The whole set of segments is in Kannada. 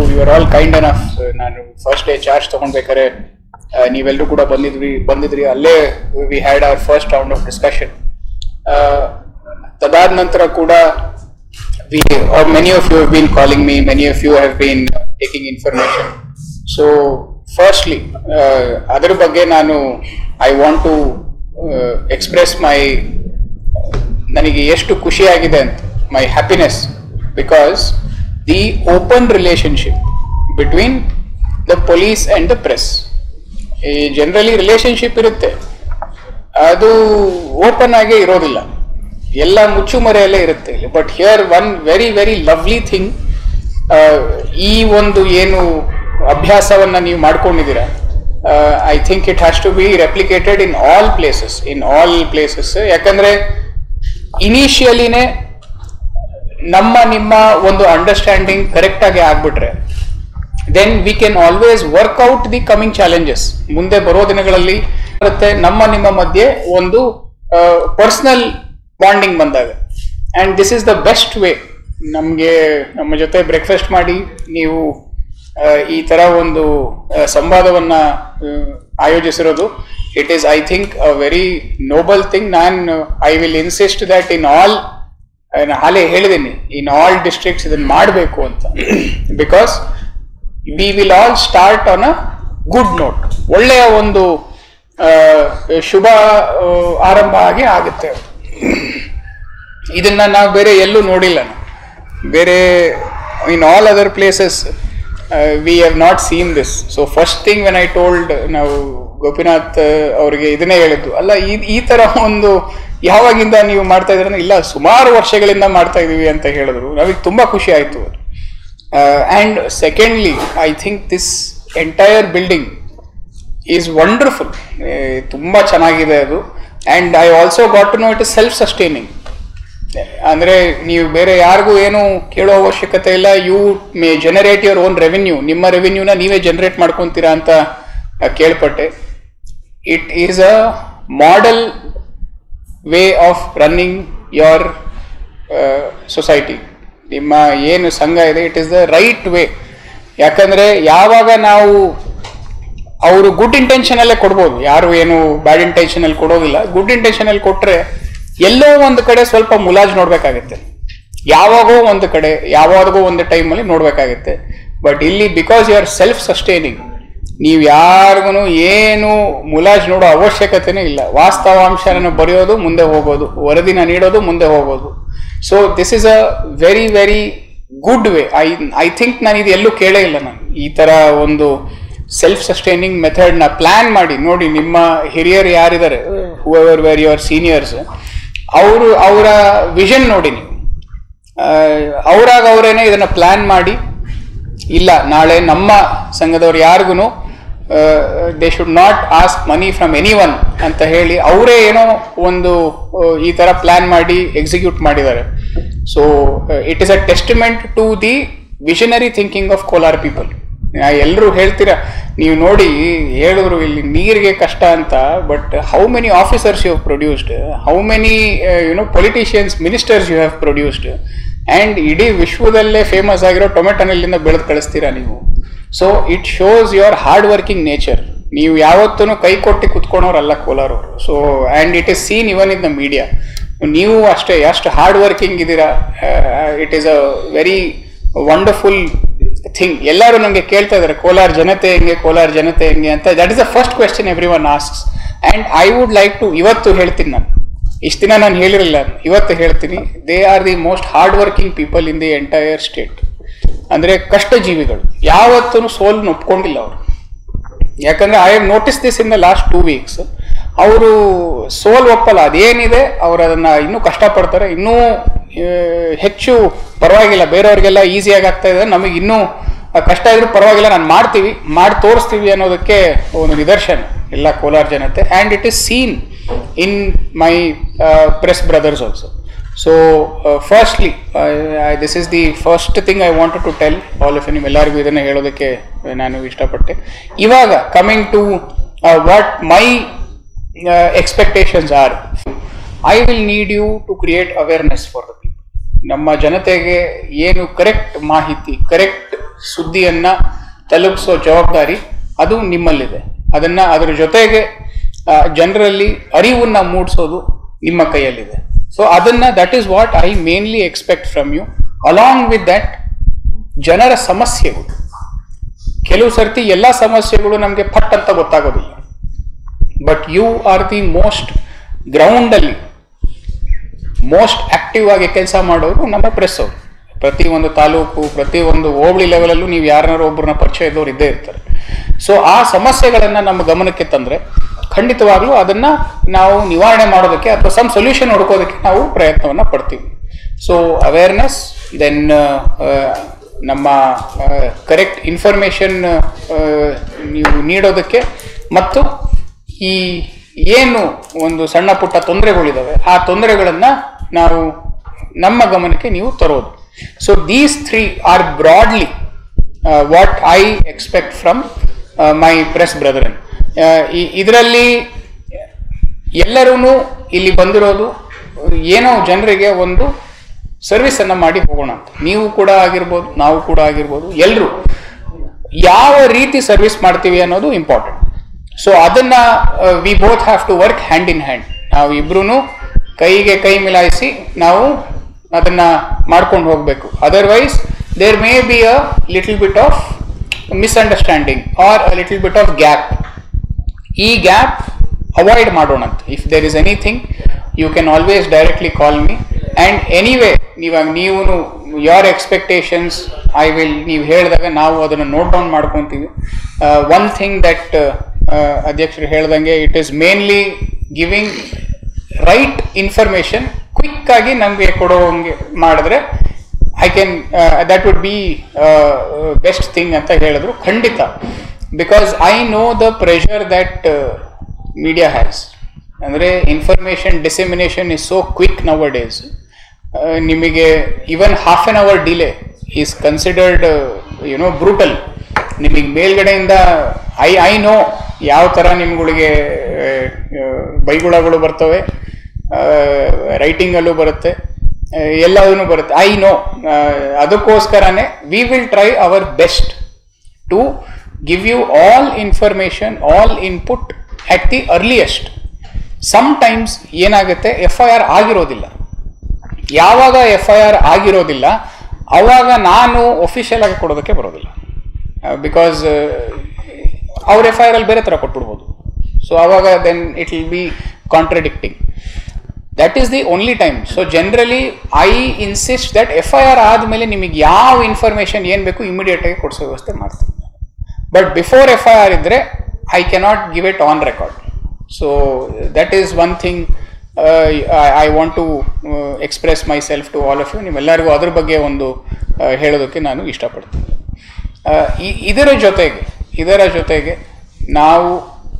You are all kind enough ನಾನು ಫಸ್ಟ್ ಡೇ ಚಾರ್ಜ್ ತಗೊಂಡ್ಬೇಕಾದ್ರೆ ಆ, ನೀವೆಲ್ಲರೂ ಕೂಡ ಬಂದಿದ್ವಿ ಬಂದಿದ್ರಿ ಅಲ್ಲೇ we had our first round of discussion ತದಾದ ನಂತರ ಕೂಡ we or many of you have been calling me many of you have been taking information so firstly uh, ಅದರ ಬಗ್ಗೆ ನಾನು I want to express my ನನಗೆ ಎಷ್ಟು ಖುಷಿಯಾಗಿದೆ ಅಂತ my happiness because the open relationship between the police and the press ಈ ಜನರಲಿ ರಿಲೇಶನ್ಶಿಪ್ ಇರುತ್ತೆ ಅದು ಓಪನ್ ಆಗೇ ಇರೋದಿಲ್ಲ ಎಲ್ಲ ಮುಚ್ಚುಮರೆಯಲ್ಲೇ ಇರುತ್ತೆ but here one very very lovely thing ಈ ಒಂದು ಏನು ಅಭ್ಯಾಸವನ್ನ ನೀವು ಮಾಡ್ಕೊಂಡಿದ್ದೀರಾ I think it has to be replicated in all places in all places ಯಾಕಂದ್ರೆ ಇನಿಷಿಯಲಿನೇ ನಮ್ಮ ನಿಮ್ಮ ಒಂದು ಅಂಡರ್ಸ್ಟ್ಯಾಂಡಿಂಗ್ ಕರೆಕ್ಟ್ ಆಗಿ ಆಗ್ಬಿಟ್ರೆ then we can always work out the coming challenges ಮುಂದೆ ಬರೋ ದಿನಗಳಲ್ಲಿ ಮತ್ತೆ ನಮ್ಮ ನಿಮ್ಮ ಮಧ್ಯೆ ಒಂದು ಪರ್ಸನಲ್ ಬಾಂಡಿಂಗ್ ಬಂದಾಗ and this is the best way ನಮಗೆ ನಮ್ಮ ಜೊತೆ ಬ್ರೇಕ್ಫಾಸ್ಟ್ ಮಾಡಿ ನೀವು ಆ, ಈ ತರ ಒಂದು ಆ, ಸಂವಾದವನ್ನ ಆ, ಆಯೋಜಿಸಿರೋದು it is I think a very noble thing ನಾನು I will insist that in all ನಾನು ಹಾಲೆ ಹೇಳಿದ್ದೀನಿ ಇನ್ ಆಲ್ ಡಿಸ್ಟ್ರಿಕ್ಟ್ಸ್ ಇದನ್ನ ಮಾಡಬೇಕು ಅಂತ because we will all start on a good note ಒಳ್ಳೆಯ ಒಂದು ಆ, ಶುಭ ಆ, ಆರಂಭ ಆಗಿ ಆಗುತ್ತೆ ಇದನ್ನ ನಾವು ಬೇರೆ ಎಲ್ಲೂ ನೋಡಿಲ್ಲ ನಾವು. ಬೇರೆ in all other places we have not seen this so first thing when I told ನಾವು ಗೋಪಿನಾಥ್ ಅವರಿಗೆ ಇದನ್ನೇ ಹೇಳಿದ್ದು ಅಲ್ಲ ಈ ಈ ತರ ಒಂದು ಯಾವಾಗಿಂದ ನೀವು ಮಾಡ್ತಾ ಇದ್ದೀರ ಅಂದ್ರೆ, ಇಲ್ಲ ಸುಮಾರು ವರ್ಷಗಳಿಂದ ಮಾಡ್ತಾ ಇದೀವಿ ಅಂತ ಹೇಳಿದ್ರು ನಮಗೆ ತುಂಬಾ ಖುಷಿ ಆಯ್ತು and secondly I think this entire building is wonderful ತುಂಬಾ ಚೆನ್ನಾಗಿದೆ ಅದು and I also got to know it is self sustaining ಅಂದ್ರೆ ನೀವು ಬೇರೆ ಯಾರಿಗೂ ಏನು ಕೇಳೋ ಅವಶ್ಯಕತೆ ಇಲ್ಲ you may generate your own revenue ನಿಮ್ಮ ರೆವಿನ್ಯೂನ ನೀವೇ ಜನರೇಟ್ ಮಾಡ್ಕೊಂತೀರಾ ಅಂತ ಆ, ಕೇಳ್ಪಟ್ಟೆ it is a model way of running your society ನಿಮ್ಮ ಏನು ಸಂಘ ಇದೆ it is the right way ಯಾಕಂದ್ರೆ ಯಾವಾಗ ನಾವು ಅವರು ಗುಡ್ ಇಂಟೆನ್ಷನ್ ಅಲ್ಲೇ ಕೊಡ್ಬೋದು ಯಾರು ಏನು ಬ್ಯಾಡ್ ಇಂಟೆನ್ಷನ್ ಅಲ್ಲಿ ಕೊಡೋದಿಲ್ಲ ಗುಡ್ ಇಂಟೆನ್ಷನ್ ಅಲ್ಲಿ ಕೊಟ್ರೆ ಎಲ್ಲೋ ಒಂದು ಕಡೆ ಸ್ವಲ್ಪ ಮುಲಾಜ್ ನೋಡ್ಬೇಕಾಗುತ್ತೆ ಯಾವಾಗೋ ಒಂದು ಕಡೆ ಯಾವಾಗೋ ಒಂದು ಟೈಮಲ್ಲಿ ನೋಡ್ಬೇಕಾಗುತ್ತೆ ಬಟ್ ಇಲ್ಲಿ because you are self sustaining ನೀವು ಯಾರಿಗೂ ಏನು ಮುಲಾಜ್ ನೋಡೋ ಅವಶ್ಯಕತೆನೇ ಇಲ್ಲ ವಾಸ್ತವಾಂಶನ ಬರೆಯೋದು ಮುಂದೆ ಹೋಗೋದು ವರದಿನ ನೀಡೋದು ಮುಂದೆ ಹೋಗೋದು so this is a very very good way I I think ನಾನು ಇದು ಎಲ್ಲೂ ಕೇಳೇ ಇಲ್ಲ ನಾನು ಈ ತರ ಒಂದು ಸೆಲ್ಫ್ ಸಸ್ಟೈನಿಂಗ್ ಮೆಥಡ್ನ ಪ್ಲಾನ್ ಮಾಡಿ ನೋಡಿ ನಿಮ್ಮ ಹಿರಿಯರು ಯಾರಿದ್ದಾರೆ ಹೂವರ್ ವೇರ್ ಯುವರ್ ಸೀನಿಯರ್ಸ್ ಅವರು ಅವರ ವಿಷನ್ ನೋಡಿ ನೀವು ಅವರಾಗ ಅವರೇನೆ ಇದನ್ನ ಪ್ಲಾನ್ ಮಾಡಿ ಇಲ್ಲ ನಾಳೆ ನಮ್ಮ ಸಂಘದವ್ರು ಯಾರಿಗೂ they should not ask money from any one ಅಂತ ಹೇಳಿ ಅವರೇ ಏನೋ ಒಂದು ಆ, ಈ ತರ ಪ್ಲಾನ್ ಮಾಡಿ ಎಕ್ಸಿಕ್ಯೂಟ್ ಮಾಡಿದ್ದಾರೆ so it is a testament to the visionary thinking of Kolar people ಎಲ್ಲರೂ ಹೇಳ್ತೀರಾ ನೀವು ನೋಡಿ ಹೇಳಿದ್ರು ಇಲ್ಲಿ ನೀರಿಗೆ ಕಷ್ಟ ಅಂತ but how many officers you have produced how many you know politicians ministers you have produced and ಇಡೀ ವಿಶ್ವದಲ್ಲೇ ಫೇಮಸ್ ಆಗಿರೋ ಟೊಮೆಟೊನಲ್ಲಿಂದ ಬೆಳೆದು ಕಳಿಸ್ತೀರಾ ನೀವು so it shows your hard working nature ನೀವು ಯಾವತ್ತೂ ಕೈ ಕೊಟ್ಟು ಕುತ್ಕೊಳೋರಲ್ಲ ಕೋಲಾರವರು so and it is seen even in the media ನೀವು ಅಷ್ಟೇ ಎಷ್ಟು ಹಾರ್ಡ್ ವರ್ಕಿಂಗ್ ಇದ್ದೀರಾ it is a very wonderful thing ಎಲ್ಲರೂ ನನಗೆ ಕೇಳ್ತಾ ಇದ್ದಾರೆ ಕೋಲಾರ ಜನತೆ ಹೆಂಗೆ ಕೋಲಾರ ಜನತೆ ಹೆಂಗೆ ಅಂತ that is the first question every one asks and I would like to ಇವತ್ತು ಹೇಳ್ತೀನಿ ನಾನು ಇಷ್ಟು ದಿನ ನಾನು ಹೇಳಿರಲಿಲ್ಲ ಇವತ್ತು ಹೇಳ್ತೀನಿ they are the most hard working people in the entire state ಅಂದ್ರೆ ಕಷ್ಟ ಜೀವಿಗಳು ಯಾವತ್ತೂ ಸೋಲ್ನ ಒಪ್ಕೊಂಡಿಲ್ಲ ಅವರು ಯಾಕಂದ್ರೆ I have notice this in the last two weeks ಅವರು ಸೋಲ್ ಒಪ್ಪಲ್ಲ ಅದೇನಿದೆ ಅವ್ರು ಅದನ್ನ ಇನ್ನೂ ಕಷ್ಟಪಡ್ತಾರೆ ಇನ್ನೂ ಆ, ಹೆಚ್ಚು ಪರವಾಗಿಲ್ಲ ಬೇರೆಯವ್ರಿಗೆಲ್ಲ ಈಸಿಯಾಗಿ ಆಗ್ತಾ ಇದೆ ನಮಗೆ ಇನ್ನೂ ಆ, ಕಷ್ಟ ಇದ್ರೂ ಪರವಾಗಿಲ್ಲ ನಾನು ಮಾಡ್ತೀವಿ ಮಾಡಿ ತೋರಿಸ್ತೀವಿ ಅನ್ನೋದಕ್ಕೆ ಒಂದು ನಿದರ್ಶನ ಎಲ್ಲ ಕೋಲಾರ ಜನತೆ and it is seen in my press brothers also so firstly this is the first thing I wanted to tell all of ನಿಮ್ಮೆಲ್ಲರಿಗೂ ಇದನ್ನು ಹೇಳೋದಕ್ಕೆ ನಾನು ಇಷ್ಟಪಟ್ಟೆ ಇವಾಗ coming to what my expectations are I will need you to create awareness for the people ನಮ್ಮ ಜನತೆಗೆ ಏನು ಕರೆಕ್ಟ್ ಮಾಹಿತಿ ಕರೆಕ್ಟ್ ಸುದ್ದಿಯನ್ನ ತಲುಪಿಸೋ ಜವಾಬ್ದಾರಿ ಅದು ನಿಮ್ಮಲ್ಲಿದೆ ಅದನ್ನ ಅದ್ರ ಜೊತೆಗೆ ಆ, ಜನರಲ್ಲಿ ಅರಿವನ್ನ ಮೂಡಿಸೋದು ನಿಮ್ಮ ಕೈಯಲ್ಲಿದೆ ಸೊ ಅದನ್ನ that is what I mainly expect from you along with that ಜನರ ಸಮಸ್ಯೆಗಳು ಕೆಲವು ಸರ್ತಿ ಎಲ್ಲ ಸಮಸ್ಯೆಗಳು ನಮಗೆ ಫಟ್ ಅಂತ ಗೊತ್ತಾಗೋದಿಲ್ಲ but you are the most ಗ್ರೌಂಡಲ್ಲಿ ಮೋಸ್ಟ್ ಆಕ್ಟಿವ್ ಆಗಿ ಕೆಲಸ ಮಾಡೋರು ನಮ್ಮ ಪ್ರೆಸ್ ಅವರು ಪ್ರತಿ ಒಂದು ತಾಲೂಕು ಪ್ರತಿ ಒಂದು ಹೋಬಳಿ ಲೆವೆಲಲ್ಲೂ ನೀವು ಯಾರನ್ನಾರು ಒಬ್ಬರನ್ನ ಪರಿಚಯ ಇದ್ದವ್ರು ಇದ್ದೇ ಇರ್ತಾರೆ ಸೊ ಆ ಸಮಸ್ಯೆಗಳನ್ನ ನಮ್ಮ ಗಮನಕ್ಕೆ ತಂದ್ರೆ ಖಂಡಿತವಾಗ್ಲೂ ಅದನ್ನ ನಾವು ನಿವಾರಣೆ ಮಾಡೋದಕ್ಕೆ ಅಥವಾ ಸಮ್ ಸೊಲ್ಯೂಷನ್ ಹುಡ್ಕೋದಕ್ಕೆ ನಾವು ಪ್ರಯತ್ನವನ್ನ ಪಡ್ತೀವಿ ಸೊ ಅವೇರ್ನೆಸ್ ದೆನ್ ನಮ್ಮ ಕರೆಕ್ಟ್ ಇನ್ಫಾರ್ಮೇಶನ್ ನೀವು ನೀಡೋದಕ್ಕೆ ಮತ್ತು ಈ ಏನು ಒಂದು ಸಣ್ಣ ಪುಟ್ಟ ತೊಂದರೆಗಳಿದಾವೆ ಆ ತೊಂದರೆಗಳನ್ನ ನಾವು ನಮ್ಮ ಗಮನಕ್ಕೆ ನೀವು ತರೋದು so these three are broadly what I expect from my press brethren ಇದರಲ್ಲಿ ಎಲ್ಲರೂ ಇಲ್ಲಿ ಬಂದಿರೋದು ಏನೋ ಜನರಿಗೆ ಒಂದು ಸರ್ವಿಸ್ ಅನ್ನ ಮಾಡಿ ಹೋಗೋಣ ಅಂತ ನೀವು ಕೂಡ ಆಗಿರ್ಬೋದು ನಾವು ಕೂಡ ಆಗಿರ್ಬೋದು ಎಲ್ಲರೂ ಯಾವ ರೀತಿ ಸರ್ವಿಸ್ ಮಾಡ್ತೀವಿ ಅನ್ನೋದು ಇಂಪಾರ್ಟೆಂಟ್ ಸೊ ಅದನ್ನ we both have to work hand in hand ನಾವು ಇಬ್ರು ಕೈಗೆ ಕೈ ಮಿಲಾಯಿಸಿ ನಾವು ಅದನ್ನ ಮಾಡ್ಕೊಂಡು ಹೋಗ್ಬೇಕು otherwise there may be a little bit of misunderstanding or a little bit of gap ಈ ಗ್ಯಾಪ್ ಅವಾಯ್ಡ್ ಮಾಡೋಣ ಅಂತ if there is anything you can always directly call me and anyway ನೀವಾಗ ನೀವು ಯೋರ್ ಎಕ್ಸ್ಪೆಕ್ಟೇಷನ್ಸ್ ಐ ವಿಲ್ ನೀವು ಹೇಳಿದಾಗ ನಾವು ಅದನ್ನು ನೋಟ್ ಡೌನ್ ಮಾಡ್ಕೊತೀವಿ ಒನ್ ಥಿಂಗ್ ದಟ್ ಅಧ್ಯಕ್ಷರು ಹೇಳ್ದಂಗೆ it is mainly giving right information quick ಆಗಿ ನಮಗೆ ಕೊಡೋಂಗೆ ಮಾಡಿದ್ರೆ I can that would be best thing ಅಂತ ಹೇಳಿದ್ರು ಖಂಡಿತ because I know the pressure that media has ಅಂದರೆ information dissemination is so quick now days ನಿಮಗೆ even half an hour delay is considered you know brutal ನಿಮಗೆ ಮೇಲ್ಗಡೆಯಿಂದ ಐ ಐ ನೋ ಯಾವ ಥರ ನಿಮ್ಗಳಿಗೆ ಬೈಗುಳಗಳು ಬರ್ತವೆ ರೈಟಿಂಗಲ್ಲೂ ಬರುತ್ತೆ ಎಲ್ಲದೂ ಬರುತ್ತೆ ಐ ನೋ ಅದಕ್ಕೋಸ್ಕರನೇ we will try our best to give you all information all input at the earliest sometimes ಏನಾಗುತ್ತೆ ಎಫ್ ಐ ಆರ್ ಆಗಿರೋದಿಲ್ಲ ಯಾವಾಗ ಎಫ್ ಐ ಆರ್ ಆಗಿರೋದಿಲ್ಲ ಅವಾಗ ನಾನು ಒಫಿಷಿಯಲ್ ಆಗಿ ಕೊಡೋದಕ್ಕೆ ಬರೋದಿಲ್ಲ ಬಿಕಾಸ್ ಅವ್ರ ಎಫ್ ಐ ಆರ್ ಅಲ್ಲಿ ಬೇರೆ ಥರ ಕೊಟ್ಬಿಡ್ಬೋದು ಸೊ ಅವಾಗ then it will be contradicting that is the only time so generally I insist that F I R ಆದಮೇಲೆ ನಿಮಗೆ ಯಾವ ಇನ್ಫಾರ್ಮೇಷನ್ ಏನು ಬೇಕು ಇಮಿಡಿಯೇಟ್ ಆಗಿ ಕೊಡಿಸೋ ವ್ಯವಸ್ಥೆ ಮಾಡ್ತೀನಿ but before F I R ಇದ್ದರೆ I cannot give it on record so that is one thing I want to express myself to all of you ನಿಮ್ಮೆಲ್ಲರಿಗೂ ಅದ್ರ ಬಗ್ಗೆ ಒಂದು ಹೇಳೋದಕ್ಕೆ ನಾನು ಇಷ್ಟಪಡ್ತೀನಿ ಇದರ ಜೊತೆಗೆ ಇದರ ಜೊತೆಗೆ ನಾವು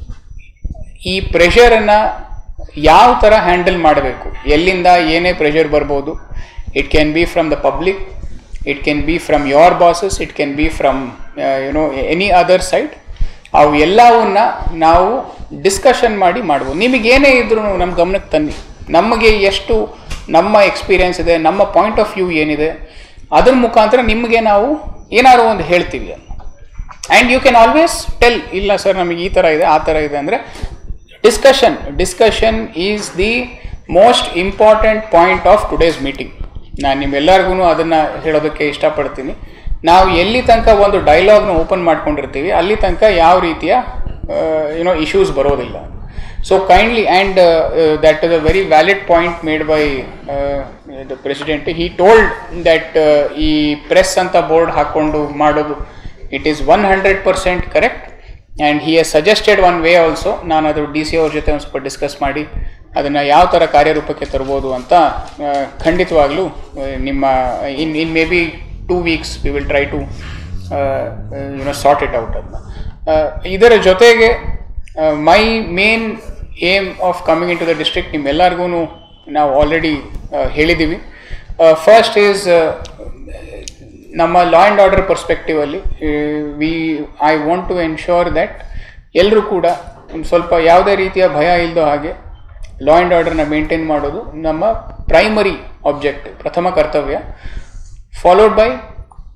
ಈ ಪ್ರೆಷರನ್ನು ಯಾವ ಥರ ಹ್ಯಾಂಡಲ್ ಮಾಡಬೇಕು ಎಲ್ಲಿಂದ ಏನೇ ಪ್ರೆಷರ್ ಬರ್ಬೋದು it can be from the public it can be from your bosses it can be from you know any other side ಅವು ಎಲ್ಲವನ್ನ ನಾವು ಡಿಸ್ಕಷನ್ ಮಾಡಿ ಮಾಡ್ಬೋದು ನಿಮಗೇನೇ ಇದ್ರೂ ನಮ್ಮ ಗಮನಕ್ಕೆ ತನ್ನಿ ನಮಗೆ ಎಷ್ಟು ನಮ್ಮ ಎಕ್ಸ್ಪೀರಿಯನ್ಸ್ ಇದೆ ನಮ್ಮ ಪಾಯಿಂಟ್ ಆಫ್ ವ್ಯೂ ಏನಿದೆ ಅದ್ರ ಮುಖಾಂತರ ನಿಮಗೆ ನಾವು ಏನಾದ್ರು ಒಂದು ಹೇಳ್ತೀವಿ ಅಂತ and you can always tell ಇಲ್ಲ ಸರ್ ನಮಗೆ ಈ ಥರ ಇದೆ ಆ ಥರ ಇದೆ ಅಂದರೆ discussion discussion is the most important point of today's meeting ನಾನು ನಿಮ್ಮೆಲ್ಲರಿಗೂ ಅದನ್ನು ಹೇಳೋದಕ್ಕೆ ಇಷ್ಟಪಡ್ತೀನಿ ನಾವು ಎಲ್ಲಿ ತನಕ ಒಂದು ಡೈಲಾಗ್ನ ಓಪನ್ ಮಾಡ್ಕೊಂಡಿರ್ತೀವಿ ಅಲ್ಲಿ ತನಕ ಯಾವ ರೀತಿಯ ಯುನೋ ಇಶ್ಯೂಸ್ ಬರೋದಿಲ್ಲ so kindly and that is a very valid point made by the president he told that ಈ ಪ್ರೆಸ್ ಅಂತ ಬೋರ್ಡ್ ಹಾಕ್ಕೊಂಡು ಮಾಡೋದು it is one hundred percent correct and he has suggested one way also ನಾನು ಅದು ಡಿ ಸಿ ಅವ್ರ ಜೊತೆ ಒಂದು ಸ್ವಲ್ಪ ಡಿಸ್ಕಸ್ ಮಾಡಿ ಅದನ್ನು ಯಾವ ಥರ ಕಾರ್ಯರೂಪಕ್ಕೆ ತರ್ಬೋದು ಅಂತ ಖಂಡಿತವಾಗ್ಲೂ ನಿಮ್ಮ in in may be two weeks we will try to you know sort it out ಅದನ್ನ ಇದರ ಜೊತೆಗೆ my main aim of coming in to the district ನಿಮ್ಮೆಲ್ಲರಿಗೂ ನಾವು ಆಲ್ರೆಡಿ ಹೇಳಿದ್ದೀವಿ ಫಸ್ಟ್ ಈಸ್ ನಮ್ಮ ಲಾ ಆ್ಯಂಡ್ ಆರ್ಡರ್ ಪರ್ಸ್ಪೆಕ್ಟಿವಲ್ಲಿ we I want to ensure that ಎಲ್ಲರೂ ಕೂಡ ಒಂದು ಸ್ವಲ್ಪ ಯಾವುದೇ ರೀತಿಯ ಭಯ ಇಲ್ಲದೋ ಹಾಗೆ ಲಾ ಆ್ಯಂಡ್ ಆರ್ಡರ್ನ ಮೇಂಟೈನ್ ಮಾಡೋದು ನಮ್ಮ ಪ್ರೈಮರಿ ಆಬ್ಜೆಕ್ಟ್ ಪ್ರಥಮ ಕರ್ತವ್ಯ ಫಾಲೋಡ್ ಬೈ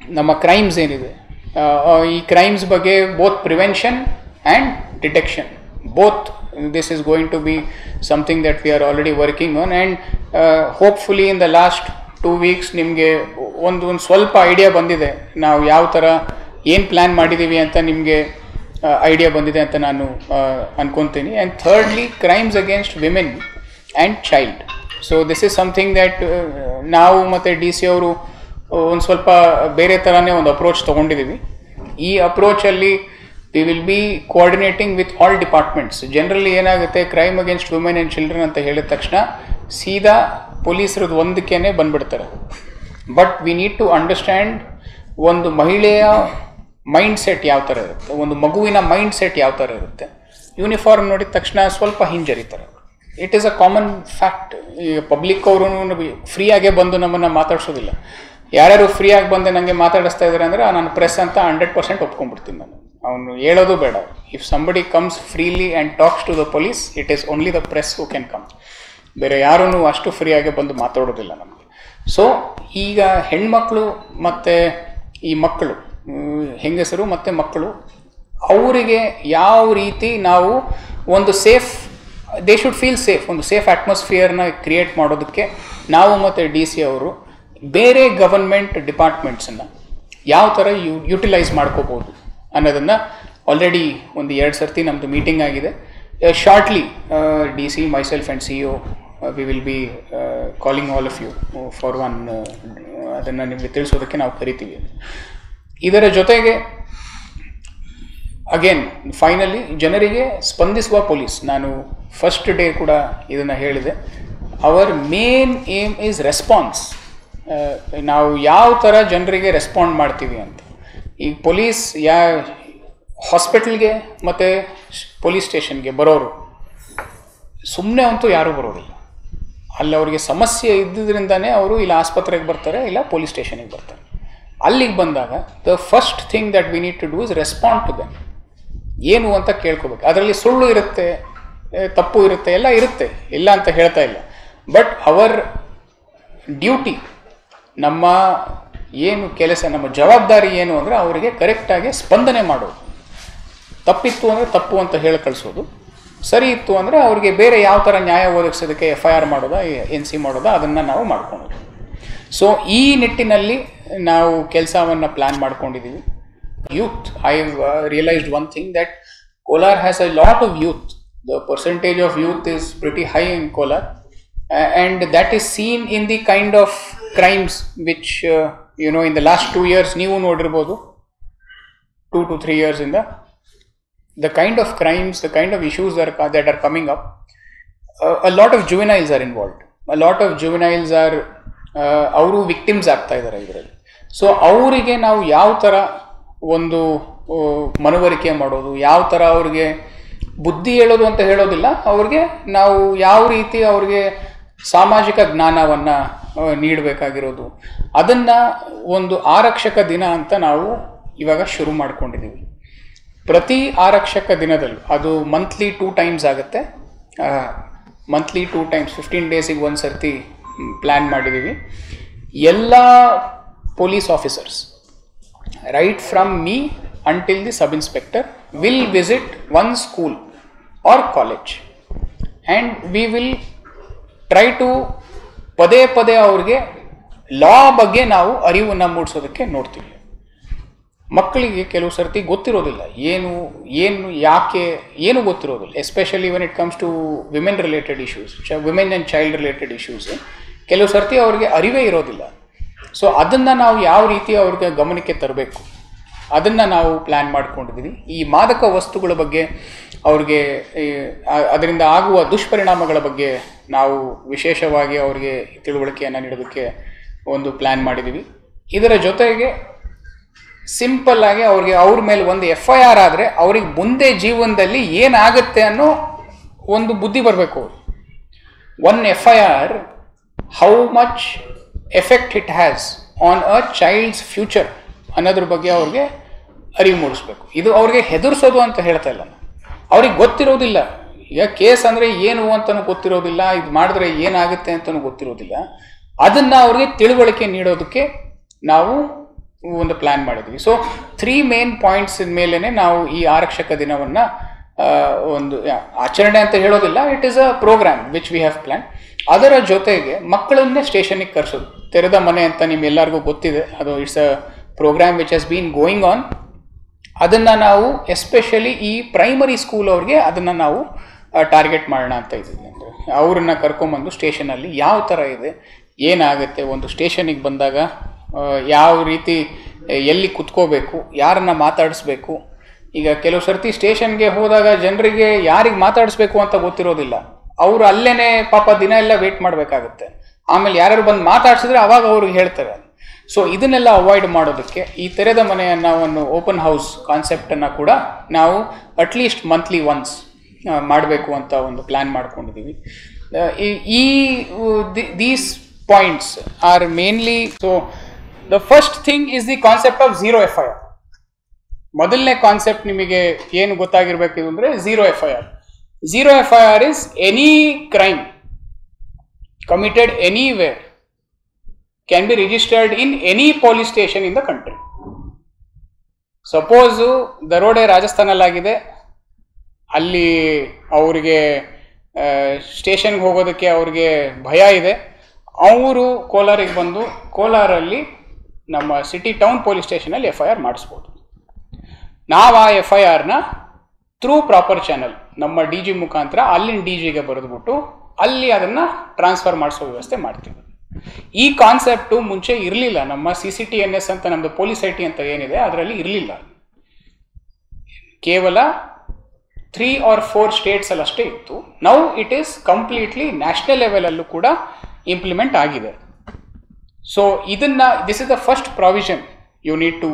ನಮ್ಮ ಕ್ರೈಮ್ಸ್ ಏನಿದೆ ಆ, ಆ, ಈ ಕ್ರೈಮ್ಸ್ ಬಗ್ಗೆ both prevention and detection both this is going to be something that we are already working on and hopefully in the last two weeks ನಿಮಗೆ ಒಂದು ಒಂದು ಸ್ವಲ್ಪ ಐಡಿಯಾ ಬಂದಿದೆ ನಾವು ಯಾವ ಥರ ಏನು ಪ್ಲ್ಯಾನ್ ಮಾಡಿದ್ದೀವಿ ಅಂತ ನಿಮಗೆ ಐಡಿಯಾ ಬಂದಿದೆ ಅಂತ ನಾನು ಅನ್ಕೊತೀನಿ and thirdly crimes against women and child so this is something that ನಾವು ಮತ್ತು ಡಿ ಸಿ ಅವರು ಒಂದು ಸ್ವಲ್ಪ ಬೇರೆ ಥರನೇ ಒಂದು ಅಪ್ರೋಚ್ ತೊಗೊಂಡಿದ್ದೀವಿ ಈ ಅಪ್ರೋಚಲ್ಲಿ we will be coordinating with all departments generally ಏನಾಗುತ್ತೆ crime against women and children ಅಂತ ಹೇಳಿದ ತಕ್ಷಣ ಸೀದಾ ಪೊಲೀಸರದ್ದು ಒಂದಕ್ಕೇನೆ ಬಂದ್ಬಿಡ್ತಾರೆ but we need to understand ಒಂದು ಮಹಿಳೆಯ ಮೈಂಡ್ ಸೆಟ್ ಯಾವ ಥರ ಇರುತ್ತೆ ಒಂದು ಮಗುವಿನ ಮೈಂಡ್ ಸೆಟ್ ಯಾವ ಥರ ಇರುತ್ತೆ ಯೂನಿಫಾರ್ಮ್ ನೋಡಿದ ತಕ್ಷಣ ಸ್ವಲ್ಪ ಹಿಂಜರಿತಾರೆ it is a common fact ಈಗ ಪಬ್ಲಿಕ್ ಅವರು ಫ್ರೀಯಾಗೇ ಬಂದು ನಮ್ಮನ್ನು ಮಾತಾಡ್ಸೋದಿಲ್ಲ ಯಾರ್ಯಾರು ಫ್ರೀಯಾಗಿ ಬಂದು ನನಗೆ ಮಾತಾಡಿಸ್ತಾ ಇದ್ದಾರೆ ಅಂದರೆ ನಾನು ಪ್ರೆಸ್ ಅಂತ ಹಂಡ್ರೆಡ್ ಪರ್ಸೆಂಟ್ ಒಪ್ಕೊಂಡ್ಬಿಡ್ತೀನಿ ನಾನು ಅವನು ಹೇಳೋದು ಬೇಡ if somebody comes freely and talks to the police it is only the press who can come ಬೇರೆ ಯಾರೂ ಅಷ್ಟು ಫ್ರೀಯಾಗಿ ಬಂದು ಮಾತಾಡೋದಿಲ್ಲ ನಮಗೆ ಸೊ ಈಗ ಹೆಣ್ಮಕ್ಳು ಮತ್ತು ಈ ಮಕ್ಕಳು ಹ್ಮ್, ಹೆಂಗಸರು ಮತ್ತು ಮಕ್ಕಳು ಅವರಿಗೆ ಯಾವ ರೀತಿ ನಾವು ಒಂದು safe they should feel safe ಒಂದು ಸೇಫ್ ಅಟ್ಮಾಸ್ಫಿಯರ್ನ ಕ್ರಿಯೇಟ್ ಮಾಡೋದಕ್ಕೆ ನಾವು ಮತ್ತು ಡಿ ಸಿ ಅವರು ಬೇರೆ ಗವರ್ಮೆಂಟ್ ಡಿಪಾರ್ಟ್ಮೆಂಟ್ಸನ್ನು ಯಾವ ಥರ ಯು ಯುಟಿಲೈಸ್ ಮಾಡ್ಕೋಬೋದು ಅನ್ನೋದನ್ನು ಆಲ್ರೆಡಿ ಒಂದು ಎರಡು ಸರ್ತಿ ನಮ್ಮದು ಮೀಟಿಂಗ್ ಆಗಿದೆ shortly D C myself and C O we will be calling all of you for one ಅದನ್ನು ನಿಮಗೆ ತಿಳಿಸೋದಕ್ಕೆ ನಾವು ಕರಿತೀವಿ ಇದರ ಜೊತೆಗೆ ಅಗೇನ್ ಫೈನಲಿ ಜನರಿಗೆ ಸ್ಪಂದಿಸುವ ಪೊಲೀಸ್ ನಾನು ಫಸ್ಟ್ ಡೇ ಕೂಡ ಇದನ್ನು ಹೇಳಿದೆ our main aim is response ನಾವು ಯಾವ ಥರ ಜನರಿಗೆ ರೆಸ್ಪಾಂಡ್ ಮಾಡ್ತೀವಿ ಅಂತ ಈಗ ಪೊಲೀಸ್ ಯಾ ಹಾಸ್ಪಿಟಲ್ಗೆ ಮತ್ತು ಪೊಲೀಸ್ ಸ್ಟೇಷನ್ಗೆ ಬರೋರು ಸುಮ್ಮನೆ ಅಂತೂ ಯಾರೂ ಬರೋದಿಲ್ಲ ಅಲ್ಲಿ ಅವರಿಗೆ ಸಮಸ್ಯೆ ಇದ್ದಿದ್ರಿಂದನೇ ಅವರು ಇಲ್ಲ ಆಸ್ಪತ್ರೆಗೆ ಬರ್ತಾರೆ ಇಲ್ಲ ಪೊಲೀಸ್ ಸ್ಟೇಷನಿಗೆ ಬರ್ತಾರೆ ಅಲ್ಲಿಗೆ ಬಂದಾಗ the first thing that we need to do is respond to them ಏನು ಅಂತ ಕೇಳ್ಕೋಬೇಕು ಅದರಲ್ಲಿ ಸುಳ್ಳು ಇರುತ್ತೆ ಏ, ತಪ್ಪು ಇರುತ್ತೆ ಎಲ್ಲ ಇರುತ್ತೆ ಇಲ್ಲ ಅಂತ ಹೇಳ್ತಾ ಇಲ್ಲ ಬಟ್ ಅವರ್ ಡ್ಯೂಟಿ ನಮ್ಮ ಏನು ಕೆಲಸ ನಮ್ಮ ಜವಾಬ್ದಾರಿ ಏನು ಅಂದರೆ ಅವರಿಗೆ ಕರೆಕ್ಟಾಗಿ ಸ್ಪಂದನೆ ಮಾಡೋದು ತಪ್ಪಿತ್ತು ಅಂದರೆ ತಪ್ಪು ಅಂತ ಹೇಳಿ ಕಳಿಸೋದು ಸರಿ ಇತ್ತು ಅಂದರೆ ಅವ್ರಿಗೆ ಬೇರೆ ಯಾವ ಥರ ನ್ಯಾಯ ಒದಗಿಸೋದಕ್ಕೆ ಎಫ್ ಐ ಆರ್ ಮಾಡೋದಾ ಎನ್ ಸಿ ಮಾಡೋದಾ ಅದನ್ನು ನಾವು ಮಾಡ್ಕೊಳೋದು ಸೊ ಈ ನಿಟ್ಟಿನಲ್ಲಿ ನಾವು ಕೆಲಸವನ್ನು ಪ್ಲ್ಯಾನ್ ಮಾಡ್ಕೊಂಡಿದ್ದೀವಿ youth i've uh, realized one thing that kolar has a lot of youth the percentage of youth is pretty high in kolar uh, and that is seen in the kind of crimes which uh, you know in the last two years ನೀವು ನೋಡಿರ್ಬೋದು two to three years in the the kind of crimes the kind of issues that are, that are coming up uh, a lot of juveniles are involved a lot of juveniles are ಅವರು ವಿಕ್ಟಿಮ್ಸ್ ಆಗ್ತಾ ಇದ್ದಾರೆ ಇದರಲ್ಲಿ ಸೊ ಅವರಿಗೆ ನಾವು ಯಾವ ಥರ ಒಂದು ಆ, ಮನವರಿಕೆ ಮಾಡೋದು ಯಾವ ಥರ ಅವ್ರಿಗೆ ಬುದ್ಧಿ ಹೇಳೋದು ಅಂತ ಹೇಳೋದಿಲ್ಲ ಅವ್ರಿಗೆ ನಾವು ಯಾವ ರೀತಿ ಅವ್ರಿಗೆ ಸಾಮಾಜಿಕ ಜ್ಞಾನವನ್ನು ನೀಡಬೇಕಾಗಿರೋದು ಅದನ್ನು ಒಂದು ಆರಕ್ಷಕ ದಿನ ಅಂತ ನಾವು ಇವಾಗ ಶುರು ಮಾಡ್ಕೊಂಡಿದ್ದೀವಿ ಪ್ರತಿ ಆರಕ್ಷಕ ದಿನದಲ್ಲೂ ಅದು ಮಂತ್ಲಿ ಟೂ ಟೈಮ್ಸ್ ಆಗುತ್ತೆ ಮಂತ್ಲಿ ಟೂ ಟೈಮ್ಸ್ ಫಿಫ್ಟೀನ್ ಡೇಸಿಗೆ ಒಂದು ಸರ್ತಿ ಪ್ಲ್ಯಾನ್ ಮಾಡಿದ್ದೀವಿ ಎಲ್ಲ police officers right from me until the sub inspector will visit one school or college and we will try to ಪದೇ ಪದೇ ಅವ್ರಿಗೆ ಲಾ ಬಗ್ಗೆ ನಾವು ಅರಿವನ್ನು ಮೂಡಿಸೋದಕ್ಕೆ ನೋಡ್ತೀವಿ ಮಕ್ಕಳಿಗೆ ಕೆಲವು ಸರ್ತಿ ಗೊತ್ತಿರೋದಿಲ್ಲ ಏನು ಏನು ಯಾಕೆ ಏನು ಗೊತ್ತಿರೋದಿಲ್ಲ especially when it comes to women related issues women and child related issues ಕೆಲವು ಸರ್ತಿ ಅವ್ರಿಗೆ ಅರಿವೇ ಇರೋದಿಲ್ಲ ಸೊ ಅದನ್ನು ನಾವು ಯಾವ ರೀತಿ ಅವ್ರಿಗೆ ಗಮನಕ್ಕೆ ತರಬೇಕು ಅದನ್ನು ನಾವು ಪ್ಲ್ಯಾನ್ ಮಾಡ್ಕೊಂಡಿದ್ದೀವಿ ಈ ಮಾದಕ ವಸ್ತುಗಳ ಬಗ್ಗೆ ಅವ್ರಿಗೆ ಈ, ಆ- ಅದರಿಂದ ಆಗುವ ದುಷ್ಪರಿಣಾಮಗಳ ಬಗ್ಗೆ ನಾವು ವಿಶೇಷವಾಗಿ ಅವ್ರಿಗೆ ತಿಳುವಳಿಕೆಯನ್ನು ನೀಡೋದಕ್ಕೆ ಒಂದು ಪ್ಲ್ಯಾನ್ ಮಾಡಿದ್ದೀವಿ ಇದರ ಜೊತೆಗೆ ಸಿಂಪಲ್ ಆಗಿ ಅವ್ರಿಗೆ ಅವ್ರ ಮೇಲೆ ಒಂದು ಎಫ್ ಐ ಆರ್ ಆದರೆ ಅವ್ರಿಗೆ ಮುಂದೆ ಜೀವನದಲ್ಲಿ ಏನಾಗುತ್ತೆ ಅನ್ನೋ ಒಂದು ಬುದ್ಧಿ ಬರಬೇಕು ಅವ್ರು one F I R how much effect it has on a child's future ಅನ್ನೋದ್ರ ಬಗ್ಗೆ ಅವ್ರಿಗೆ ಅರಿವು ಮೂಡಿಸ್ಬೇಕು ಇದು ಅವ್ರಿಗೆ ಹೆದರ್ಸೋದು ಅಂತ ಹೇಳ್ತಾ ಇಲ್ಲ ನಾನು. ಅವ್ರಿಗೆ ಗೊತ್ತಿರೋದಿಲ್ಲ ಈಗ ಕೇಸ್ ಅಂದರೆ ಏನು ಅಂತಲೂ ಗೊತ್ತಿರೋದಿಲ್ಲ ಇದು ಮಾಡಿದ್ರೆ ಏನಾಗುತ್ತೆ ಅಂತಲೂ ಗೊತ್ತಿರೋದಿಲ್ಲ ಅದನ್ನು ಅವ್ರಿಗೆ ತಿಳುವಳಿಕೆ ನೀಡೋದಕ್ಕೆ ನಾವು ಒಂದು ಪ್ಲಾನ್ ಮಾಡಿದ್ವಿ ಸೊ ತ್ರೀ ಮೇನ್ ಪಾಯಿಂಟ್ಸ್ ಮೇಲೇ ನಾವು ಈ ಆರಕ್ಷಕ ದಿನವನ್ನು ಒಂದು ಯಾ- ಆಚರಣೆ ಅಂತ ಹೇಳೋದಿಲ್ಲ it is a program which we have plan ಅದರ ಜೊತೆಗೆ ಮಕ್ಕಳನ್ನೇ ಸ್ಟೇಷನಿಗೆ ಕರೆಸೋದು ತೆರೆದ ಮನೆ ಅಂತ ನಿಮ್ಮೆಲ್ಲರಿಗೂ ಗೊತ್ತಿದೆ ಅದು it's a program which has been going on ಅದನ್ನು ನಾವು ಎಸ್ಪೆಷಲಿ ಈ ಪ್ರೈಮರಿ ಸ್ಕೂಲ್ ಅವ್ರಿಗೆ ಅದನ್ನು ನಾವು ಟಾರ್ಗೆಟ್ ಮಾಡೋಣ ಅಂತ ಇದ್ದೀವಿ ಅಂದರೆ ಅವ್ರನ್ನ ಕರ್ಕೊಂಬಂದು ಸ್ಟೇಷನಲ್ಲಿ ಯಾವ ಥರ ಇದೆ ಏನಾಗುತ್ತೆ ಒಂದು ಸ್ಟೇಷನಿಗೆ ಬಂದಾಗ ಆ, ಯಾವ ರೀತಿ ಆ, ಎಲ್ಲಿ ಕುತ್ಕೋಬೇಕು ಯಾರನ್ನ ಮಾತಾಡಿಸ್ಬೇಕು ಈಗ ಕೆಲವು ಸರ್ತಿ ಸ್ಟೇಷನ್ಗೆ ಹೋದಾಗ ಜನರಿಗೆ ಯಾರಿಗೆ ಮಾತಾಡಿಸ್ಬೇಕು ಅಂತ ಗೊತ್ತಿರೋದಿಲ್ಲ ಅವರು ಅಲ್ಲೇನೆ ಪಾಪ ದಿನ ಎಲ್ಲ ವೇಟ್ ಮಾಡಬೇಕಾಗುತ್ತೆ ಆಮೇಲೆ ಯಾರು ಬಂದು ಮಾತಾಡ್ಸಿದ್ರೆ ಅವಾಗ ಅವ್ರಿಗೆ ಹೇಳ್ತಾರೆ ಸೊ ಇದನ್ನೆಲ್ಲ ಅವಾಯ್ಡ್ ಮಾಡೋದಕ್ಕೆ ಈ ತೆರೆದ ಮನೆಯನ್ನ ಒಂದು ಓಪನ್ ಹೌಸ್ ಕಾನ್ಸೆಪ್ಟನ್ನು ಕೂಡ ನಾವು ಅಟ್ಲೀಸ್ಟ್ ಮಂತ್ಲಿ ಒನ್ಸ್ ಮಾಡಬೇಕು ಅಂತ ಒಂದು ಪ್ಲ್ಯಾನ್ ಮಾಡ್ಕೊಂಡಿದ್ದೀವಿ ಆ, ಈ- ಈ these points are mainly so the first thing is the concept of zero F I R ಮೊದಲನೇ ಕಾನ್ಸೆಪ್ಟ್ ನಿಮಗೆ ಏನು ಗೊತ್ತಾಗಿರ್ಬೇಕು ಅಂದರೆ zero F I R zero F I R is any crime committed anywhere can be registered in any police station in the country suppose ದರೋಡೆ ರಾಜಸ್ಥಾನಲ್ಲಾಗಿದೆ ಅಲ್ಲಿ ಅವರಿಗೆ ಸ್ಟೇಷನ್ಗೆ ಹೋಗೋದಕ್ಕೆ ಅವ್ರಿಗೆ ಭಯ ಇದೆ ಅವರು ಕೋಲಾರಿಗೆ ಬಂದು ಕೋಲಾರಲ್ಲಿ ನಮ್ಮ ಸಿಟಿ ಟೌನ್ ಪೊಲೀಸ್ ಸ್ಟೇಷನಲ್ಲಿ ಎಫ್ ಐ ಆರ್ ಮಾಡಿಸ್ಬೋದು ನಾವು ಆ ಎಫ್ ಐ ಆರ್ನ ಥ್ರೂ ಪ್ರಾಪರ್ ಚಾನಲ್ ನಮ್ಮ ಡಿ ಜಿ ಮುಖಾಂತರ ಅಲ್ಲಿನ ಡಿ ಜಿಗೆ ಬರೆದ್ಬಿಟ್ಟು ಅಲ್ಲಿ ಅದನ್ನು ಟ್ರಾನ್ಸ್ಫರ್ ಮಾಡಿಸೋ ವ್ಯವಸ್ಥೆ ಮಾಡ್ತೀವಿ ಈ ಕಾನ್ಸೆಪ್ಟು ಮುಂಚೆ ಇರಲಿಲ್ಲ ನಮ್ಮ C C T N S ಅಂತ ನಮ್ಮದು ಪೊಲೀಸ್ ಐ ಟಿ ಅಂತ ಏನಿದೆ ಅದರಲ್ಲಿ ಇರಲಿಲ್ಲ ಕೇವಲ ತ್ರೀ ಆರ್ ಫೋರ್ ಸ್ಟೇಟ್ಸಲ್ಲಿ ಅಷ್ಟೇ ಇತ್ತು now it is completely national ಲೆವೆಲಲ್ಲೂ ಕೂಡ ಇಂಪ್ಲಿಮೆಂಟ್ ಆಗಿದೆ ಸೊ ಇದನ್ನ this is the first provision you need to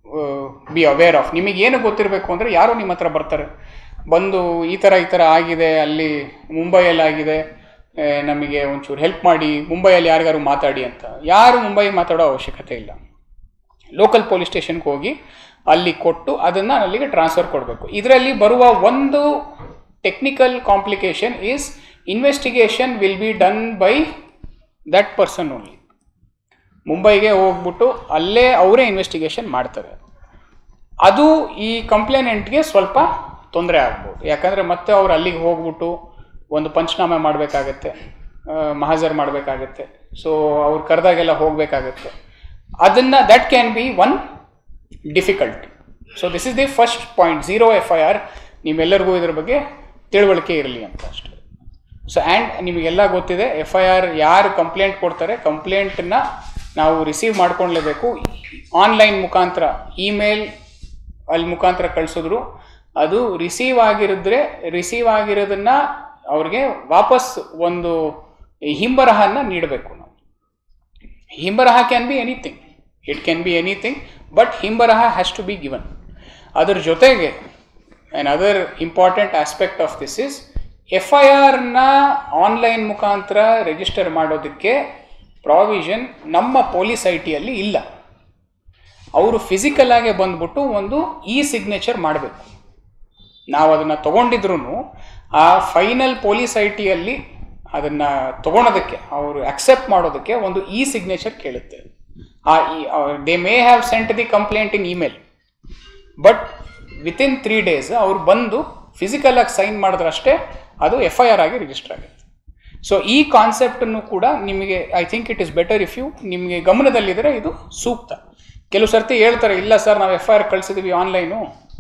be aware of ನಿಮಗೆ ಏನು ಗೊತ್ತಿರಬೇಕು ಅಂದರೆ ಯಾರೋ ನಿಮ್ಮ ಹತ್ರ ಬರ್ತಾರೆ ಬಂದು ಈ ಥರ ಈ ಥರ ಆಗಿದೆ ಅಲ್ಲಿ ಮುಂಬೈಯಲ್ಲಿ ಆಗಿದೆ ಆ, ನಮಗೆ ಒಂಚೂರು ಹೆಲ್ಪ್ ಮಾಡಿ ಮುಂಬೈಯಲ್ಲಿ ಯಾರಿಗಾರು ಮಾತಾಡಿ ಅಂತ ಯಾರು ಮುಂಬೈ ಮಾತಾಡೋ ಅವಶ್ಯಕತೆ ಇಲ್ಲ ಲೋಕಲ್ ಪೊಲೀಸ್ ಸ್ಟೇಷನ್ಗೆ ಹೋಗಿ ಅಲ್ಲಿ ಕೊಟ್ಟು ಅದನ್ನು ಅಲ್ಲಿಗೆ ಟ್ರಾನ್ಸ್ಫರ್ ಕೊಡಬೇಕು ಇದರಲ್ಲಿ ಬರುವ ಒಂದು technical complication is investigation will be done by that person only ಮುಂಬೈಗೆ ಹೋಗ್ಬಿಟ್ಟು ಅಲ್ಲೇ ಅವರೇ ಇನ್ವೆಸ್ಟಿಗೇಷನ್ ಮಾಡ್ತಾರೆ ಅದು ಈ ಕಂಪ್ಲೇನೆಂಟ್ಗೆ ಸ್ವಲ್ಪ ತೊಂದರೆ ಆಗ್ಬೋದು ಯಾಕಂದರೆ ಮತ್ತೆ ಅವ್ರು ಅಲ್ಲಿಗೆ ಹೋಗ್ಬಿಟ್ಟು ಒಂದು ಪಂಚನಾಮೆ ಮಾಡಬೇಕಾಗತ್ತೆ ಮಹಾಜರ್ ಮಾಡಬೇಕಾಗತ್ತೆ ಸೊ ಅವ್ರು ಕರೆದಾಗೆಲ್ಲ ಹೋಗಬೇಕಾಗತ್ತೆ ಅದನ್ನು that can be one difficult so this is the first point zero F I R ನಿಮ್ಮೆಲ್ಲರಿಗೂ ಇದ್ರ ಬಗ್ಗೆ ತಿಳುವಳಿಕೆ ಇರಲಿ ಅಂತ ಅಷ್ಟೇ ಸೊ ಆ್ಯಂಡ್ ನಿಮಗೆಲ್ಲ ಗೊತ್ತಿದೆ ಎಫ್ ಐ ಆರ್ ಯಾರು ಕಂಪ್ಲೇಂಟ್ ಕೊಡ್ತಾರೆ ಕಂಪ್ಲೇಂಟನ್ನ ನಾವು ರಿಸೀವ್ ಮಾಡ್ಕೊಳ್ಲೇಬೇಕು ಆನ್ಲೈನ್ ಮುಖಾಂತರ ಇಮೇಲ್ ಅಲ್ಲಿ ಮುಖಾಂತರ ಕಳಿಸಿದ್ರು ಅದು ರಿಸೀವ್ ಆಗಿರಿದ್ರೆ ರಿಸೀವ್ ಆಗಿರೋದನ್ನ ಅವ್ರಿಗೆ ವಾಪಸ್ ಒಂದು ಹಿಂಬರಹನ್ನ ನೀಡಬೇಕು ನಾವು ಹಿಂಬರಹ can be anything it can be anything but ಹಿಂಬರಹ ಹ್ಯಾಸ್ ಟು ಬಿ ಗಿವನ್ ಅದ್ರ ಜೊತೆಗೆ an other important aspect of this is F I ಆರ್ನ ಆನ್ಲೈನ್ ಮುಖಾಂತರ ರಿಜಿಸ್ಟರ್ ಮಾಡೋದಕ್ಕೆ ಪ್ರಾವಿಷನ್ ನಮ್ಮ ಪೊಲೀಸ್ ಐ ಟಿಯಲ್ಲಿ ಇಲ್ಲ ಅವರು ಫಿಸಿಕಲ್ ಆಗಿ ಬಂದ್ಬಿಟ್ಟು ಒಂದು ಇ ಸಿಗ್ನೇಚರ್ ಮಾಡಬೇಕು ನಾವು ಅದನ್ನು ತಗೊಂಡಿದ್ರು ಆ ಫೈನಲ್ ಪೊಲೀಸ್ ಐ ಟಿಯಲ್ಲಿ ಅದನ್ನು ತಗೊಳೋದಕ್ಕೆ ಅವರು ಅಕ್ಸೆಪ್ಟ್ ಮಾಡೋದಕ್ಕೆ ಒಂದು ಇ ಸಿಗ್ನೇಚರ್ ಕೇಳುತ್ತೆ ಆ they may have sent the complaint in email but within three days ಅವ್ರು ಬಂದು ಫಿಸಿಕಲ್ ಆಗಿ ಸೈನ್ ಮಾಡಿದ್ರಷ್ಟೇ ಅದು ಎಫ್ ಐ ಆರ್ ಆಗಿ ರಿಜಿಸ್ಟರ್ ಆಗುತ್ತೆ ಸೊ ಈ ಕಾನ್ಸೆಪ್ಟನ್ನು ಕೂಡ ನಿಮಗೆ I think it is better if you ನಿಮಗೆ ಗಮನದಲ್ಲಿದ್ದರೆ ಇದು ಸೂಕ್ತ ಕೆಲವು ಸರ್ತಿ ಹೇಳ್ತಾರೆ ಇಲ್ಲ ಸರ್ ನಾವು ಎಫ್ ಐ ಆರ್ ಕಳಿಸಿದ್ವಿ ಆನ್ಲೈನು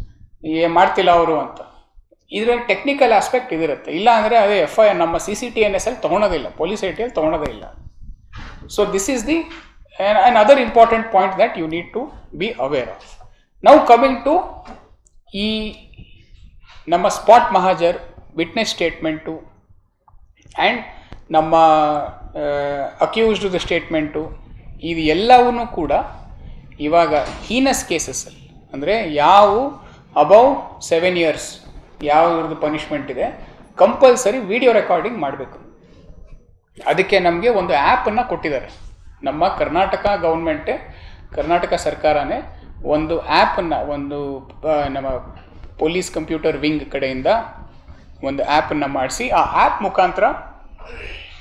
ಏ ಮಾಡ್ತಿಲ್ಲ ಅವರು ಅಂತ ಇದರಲ್ಲಿ ಟೆಕ್ನಿಕಲ್ ಆಸ್ಪೆಕ್ಟ್ ಇದಿರುತ್ತೆ ಇಲ್ಲ ಅಂದರೆ ಅದೇ ಎಫ್ ಐ ಆರ್ ನಮ್ಮ C C T N S ಅಲ್ಲಿ ತೊಗೊಳೋದಿಲ್ಲ ಪೊಲೀಸ್ ಐ ಟಿಯಲ್ಲಿ ತೊಗೊಳೋದೇ ಇಲ್ಲ so this is the an other important point that you need to be aware of now coming to ಈ ನಮ್ಮ ಸ್ಪಾಟ್ ಮಹಾಜರ್ ವಿಟ್ನೆಸ್ ಸ್ಟೇಟ್ಮೆಂಟು ಆ್ಯಂಡ್ ನಮ್ಮ ಅಕ್ಯೂಸ್ಡ್ ಸ್ಟೇಟ್ಮೆಂಟು ಇದು ಎಲ್ಲವೂ ಕೂಡ ಇವಾಗ ಹೀನಸ್ ಕೇಸಸ್ಸಲ್ಲಿ ಅಂದರೆ ಯಾವ ಅಬೌವ್ ಸೆವೆನ್ ಇಯರ್ಸ್ ಯಾವ್ದು ಪನಿಷ್ಮೆಂಟ್ ಇದೆ ಕಂಪಲ್ಸರಿ ವಿಡಿಯೋ ರೆಕಾರ್ಡಿಂಗ್ ಮಾಡಬೇಕು ಅದಕ್ಕೆ ನಮಗೆ ಒಂದು ಆ್ಯಪನ್ನು ಕೊಟ್ಟಿದ್ದಾರೆ ನಮ್ಮ ಕರ್ನಾಟಕ ಗೌರ್ಮೆಂಟೇ ಕರ್ನಾಟಕ ಸರ್ಕಾರನೇ ಒಂದು ಆ್ಯಪನ್ನು ಒಂದು ಆ, ನಮ್ಮ ಪೊಲೀಸ್ ಕಂಪ್ಯೂಟರ್ ವಿಂಗ್ ಕಡೆಯಿಂದ ಒಂದು ಆ್ಯಪನ್ನು ಮಾಡಿಸಿ ಆ ಆ್ಯಪ್ ಮುಖಾಂತರ